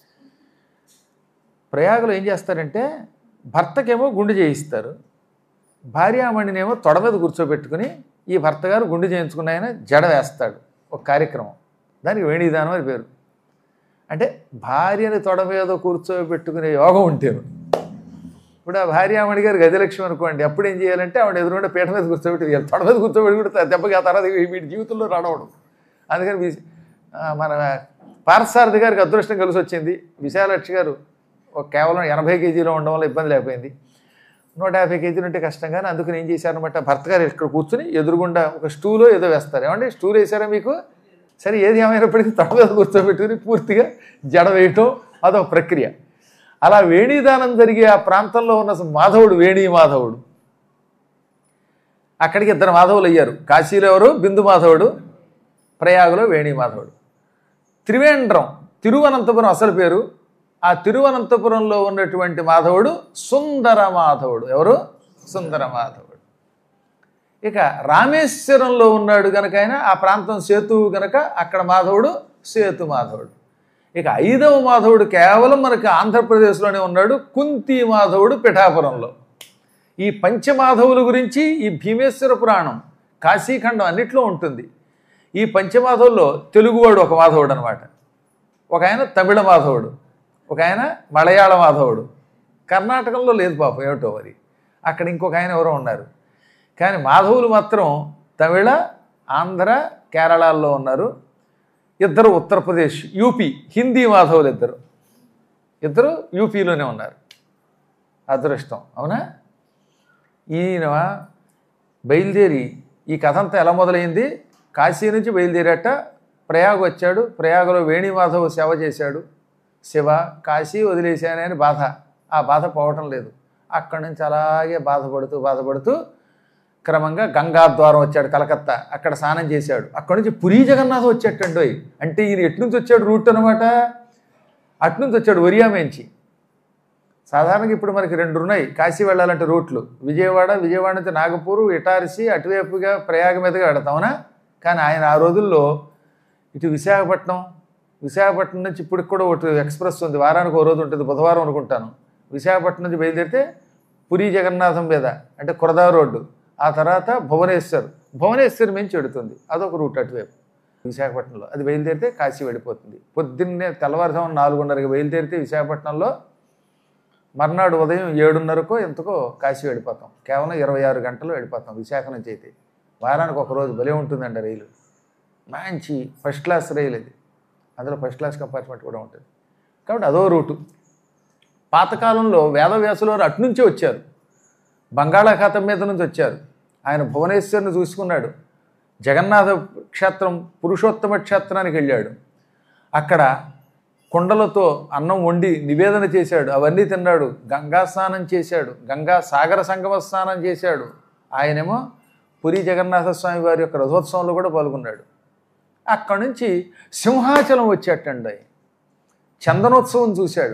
ప్రయాగలో ఏం చేస్తారంటే భర్తకేమో గుండు చేయిస్తారు భార్యామణినేమో తొడ మీద కూర్చోబెట్టుకుని ఈ భర్త గారు గుండు చేయించుకున్న ఆయన జడ వేస్తాడు ఒక కార్యక్రమం దానికి వేణిదానం అని పేరు అంటే భార్యని తొడ మీద కూర్చోబెట్టుకునే యోగం ఉంటారు ఇప్పుడు ఆ భార్యామణి గారు గజలక్ష్మి అనుకోండి అప్పుడు ఏం చేయాలంటే ఆవిడ ఎదురుండే పీట మీద కూర్చోబెట్టి వేయాలి. తొడ మీద కూర్చోబెట్టి కూడా దెబ్బకి ఆ తర్వాత వీడి జీవితంలో రావడం అందుకని వి- ఆ, మన పార్థసారథి గారికి అదృష్టం కలిసి వచ్చింది విశాలక్షి గారు ఒక కేవలం ఎనభై కేజీలో ఉండడం వల్ల ఇబ్బంది లేకపోయింది నూట యాభై కేజీలు ఉంటే కష్టం కానీ అందుకని ఏం చేశారనమాట భర్త గారు ఇక్కడ కూర్చుని ఎదురుగుండా ఒక స్టూలో ఏదో వేస్తారు ఏమంటే స్టూల్ వేసారా మీకు సరే ఏది ఏమైనప్పటికీ తొడ మీద కూర్చోబెట్టుకుని పూర్తిగా జడ వేయటం అదొక ప్రక్రియ అలా వేణీదానం జరిగే ఆ ప్రాంతంలో ఉన్న మాధవుడు వేణీ మాధవుడు అక్కడికి ఇద్దరు మాధవులు అయ్యారు కాశీలో ఎవరు బిందు మాధవుడు ప్రయాగలో వేణీ మాధవుడు త్రివేంద్రం తిరువనంతపురం అసలు పేరు ఆ తిరువనంతపురంలో ఉన్నటువంటి మాధవుడు సుందర మాధవుడు ఎవరు సుందర మాధవుడు ఇక రామేశ్వరంలో ఉన్నాడు గనక ఆయన ఆ ప్రాంతం సేతువు గనక అక్కడ మాధవుడు సేతు మాధవుడు ఇక ఐదవ మాధవుడు కేవలం మనకి ఆంధ్రప్రదేశ్లోనే ఉన్నాడు కుంతి మాధవుడు పిఠాపురంలో ఈ పంచమాధవుల గురించి ఈ భీమేశ్వర పురాణం కాశీఖండం అన్నిట్లో ఉంటుంది ఈ పంచమాధవుల్లో తెలుగువాడు ఒక మాధవుడు అనమాట ఒక ఆయన తమిళ మాధవుడు ఒక ఆయన మలయాళ మాధవుడు కర్ణాటకంలో లేదు పాపం ఏమిటో మరి అక్కడ ఇంకొక ఆయన ఎవరో ఉన్నారు కానీ మాధవులు మాత్రం తమిళ ఆంధ్ర కేరళల్లో ఉన్నారు ఇద్దరు ఉత్తరప్రదేశ్ యూపీ హిందీ మాధవులు ఇద్దరు ఇద్దరు యూపీలోనే ఉన్నారు అదృష్టం అవునా ఈయన బయలుదేరి ఈ కథ అంతా ఎలా మొదలైంది కాశీ నుంచి బయలుదేరట ప్రయాగ వచ్చాడు ప్రయాగలో వేణిమాధవ్ సేవ చేశాడు శివ కాశీ వదిలేశానని బాధ ఆ బాధ పోవటం లేదు అక్కడి నుంచి అలాగే బాధపడుతూ బాధపడుతూ క్రమంగా గంగాద్వారం వచ్చాడు కలకత్తా అక్కడ స్నానం చేశాడు అక్కడి నుంచి పురీ జగన్నాథ్ వచ్చేటండి అంటే ఈయన ఎట్నుంచి వచ్చాడు రూట్ అనమాట అట్నుంచి వచ్చాడు ఒరియామేంచి సాధారణంగా ఇప్పుడు మనకి రెండు ఉన్నాయి కాశీ వెళ్ళాలంటే రూట్లు విజయవాడ విజయవాడ నుంచి నాగపూర్ ఇటారిసి అటువైపుగా ప్రయాగ మీదుగా వెడతావునా కానీ ఆయన ఆ రోజుల్లో ఇటు విశాఖపట్నం విశాఖపట్నం నుంచి ఇప్పటికి కూడా ఒకటి ఎక్స్ప్రెస్ ఉంది వారానికి ఒక రోజు ఉంటుంది బుధవారం అనుకుంటాను విశాఖపట్నం నుంచి బయలుదేరితే పురీ జగన్నాథం మీద అంటే కురదా రోడ్డు ఆ తర్వాత భువనేశ్వర్ భువనేశ్వర్ నుంచి వెడుతుంది అదొక రూట్ అటువైపు విశాఖపట్నంలో అది బయలుదేరితే కాశీ వెళ్ళిపోతుంది పొద్దున్నే తెల్లవారుజామున నాలుగున్నరకి బయలుదేరితే విశాఖపట్నంలో మర్నాడు ఉదయం ఏడున్నరకో ఎంతకో కాశీ వెళ్ళిపోతాం కేవలం ఇరవై ఆరు గంటలు వెళ్ళిపోతాం విశాఖ నుంచి అయితే వారానికి ఒక రోజు భలే ఉంటుందండి రైలు మంచి ఫస్ట్ క్లాస్ రైలు ఇది అందులో ఫస్ట్ క్లాస్ కంపార్ట్మెంట్ కూడా ఉంటుంది కాబట్టి అదో రూటు పాతకాలంలో వేదవ్యాసుల వారు అటునుంచే వచ్చారు బంగాళాఖాతం మీద నుంచి వచ్చారు ఆయన భువనేశ్వరుని చూసుకున్నాడు జగన్నాథ క్షేత్రం పురుషోత్తమ క్షేత్రానికి వెళ్ళాడు అక్కడ కుండలతో అన్నం వండి నివేదన చేశాడు అవన్నీ తిన్నాడు గంగా స్నానం చేశాడు గంగా సాగర సంగమ స్నానం చేశాడు ఆయనేమో పురి జగన్నాథ స్వామి వారి యొక్క రథోత్సవంలో కూడా పాల్గొన్నాడు అక్కడి నుంచి సింహాచలం వచ్చేటండి చందనోత్సవం చూశాడు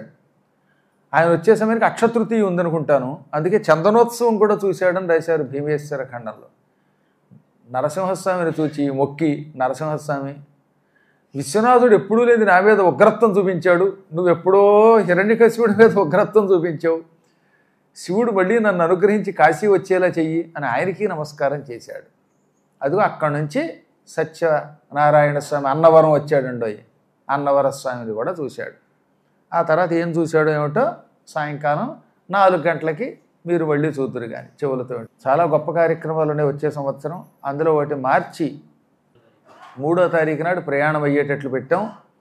ఆయన వచ్చే సమయానికి అక్షతృతీయ ఉందనుకుంటాను అందుకే చందనోత్సవం కూడా చూశాడని రాశారు భీమేశ్వర ఖండంలో నరసింహస్వామిని చూచి మొక్కి నరసింహస్వామి విశ్వనాథుడు ఎప్పుడూ లేదు నా మీద ఉగ్రత్వం చూపించాడు నువ్వు ఎప్పుడో హిరణ్యకశివుడి మీద ఉగ్రత్వం చూపించావు శివుడు మళ్ళీ నన్ను అనుగ్రహించి కాశీ వచ్చేలా చెయ్యి అని ఆయనకి నమస్కారం చేశాడు అదిగో అక్కడి నుంచి సత్యనారాయణ స్వామి అన్నవరం వచ్చాడండో అన్నవర స్వామిని కూడా చూశాడు ఆ తర్వాత ఏం చూశాడో ఏమిటో సాయంకాలం నాలుగు గంటలకి మీరు మళ్ళీ చూద్దరు కానీ చెవులతో చాలా గొప్ప కార్యక్రమాలు ఉన్నాయి వచ్చే సంవత్సరం అందులో ఒకటి మార్చి మూడో తారీఖు నాడు ప్రయాణం అయ్యేటట్లు పెట్టాం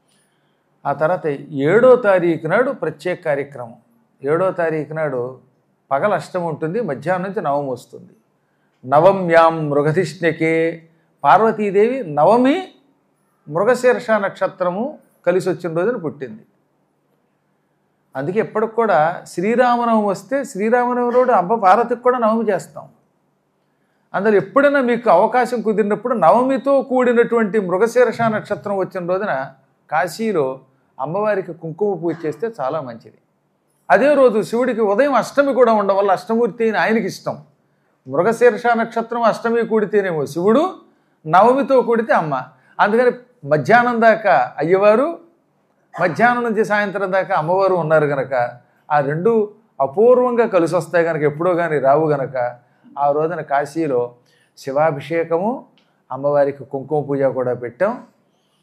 ఆ తర్వాత ఏడో తారీఖు నాడు ప్రత్యేక కార్యక్రమం ఏడో తారీఖు నాడు పగల అష్టం ఉంటుంది మధ్యాహ్నం నుంచి నవమి వస్తుంది నవమ్యాం మృగధిష్ణకే పార్వతీదేవి నవమి మృగశీర్ష నక్షత్రము కలిసి వచ్చిన రోజున పుట్టింది అందుకే ఎప్పటికి కూడా శ్రీరామనవమి వస్తే శ్రీరామనవమి రోజు అబ్బ పార్వతికి కూడా నవమి చేస్తాం అందులో ఎప్పుడైనా మీకు అవకాశం కుదిరినప్పుడు నవమితో కూడినటువంటి మృగశీర్ష నక్షత్రం వచ్చిన రోజున కాశీలో అమ్మవారికి కుంకుమ పూజ చేస్తే చాలా మంచిది అదే రోజు శివుడికి ఉదయం అష్టమి కూడా ఉండడం వల్ల అష్టమూర్తి అయిన ఆయనకి ఇష్టం మృగశీర్ష నక్షత్రం అష్టమి కూడితేనేమో శివుడు నవమితో కూడితే అమ్మ అందుకని మధ్యాహ్నం దాకా అయ్యవారు మధ్యాహ్నం నుంచి సాయంత్రం దాకా అమ్మవారు ఉన్నారు గనక ఆ రెండు అపూర్వంగా కలిసి వస్తాయి కనుక ఎప్పుడో కానీ రావు గనక ఆ రోజున కాశీలో శివాభిషేకము అమ్మవారికి కుంకుమ పూజ కూడా పెట్టాం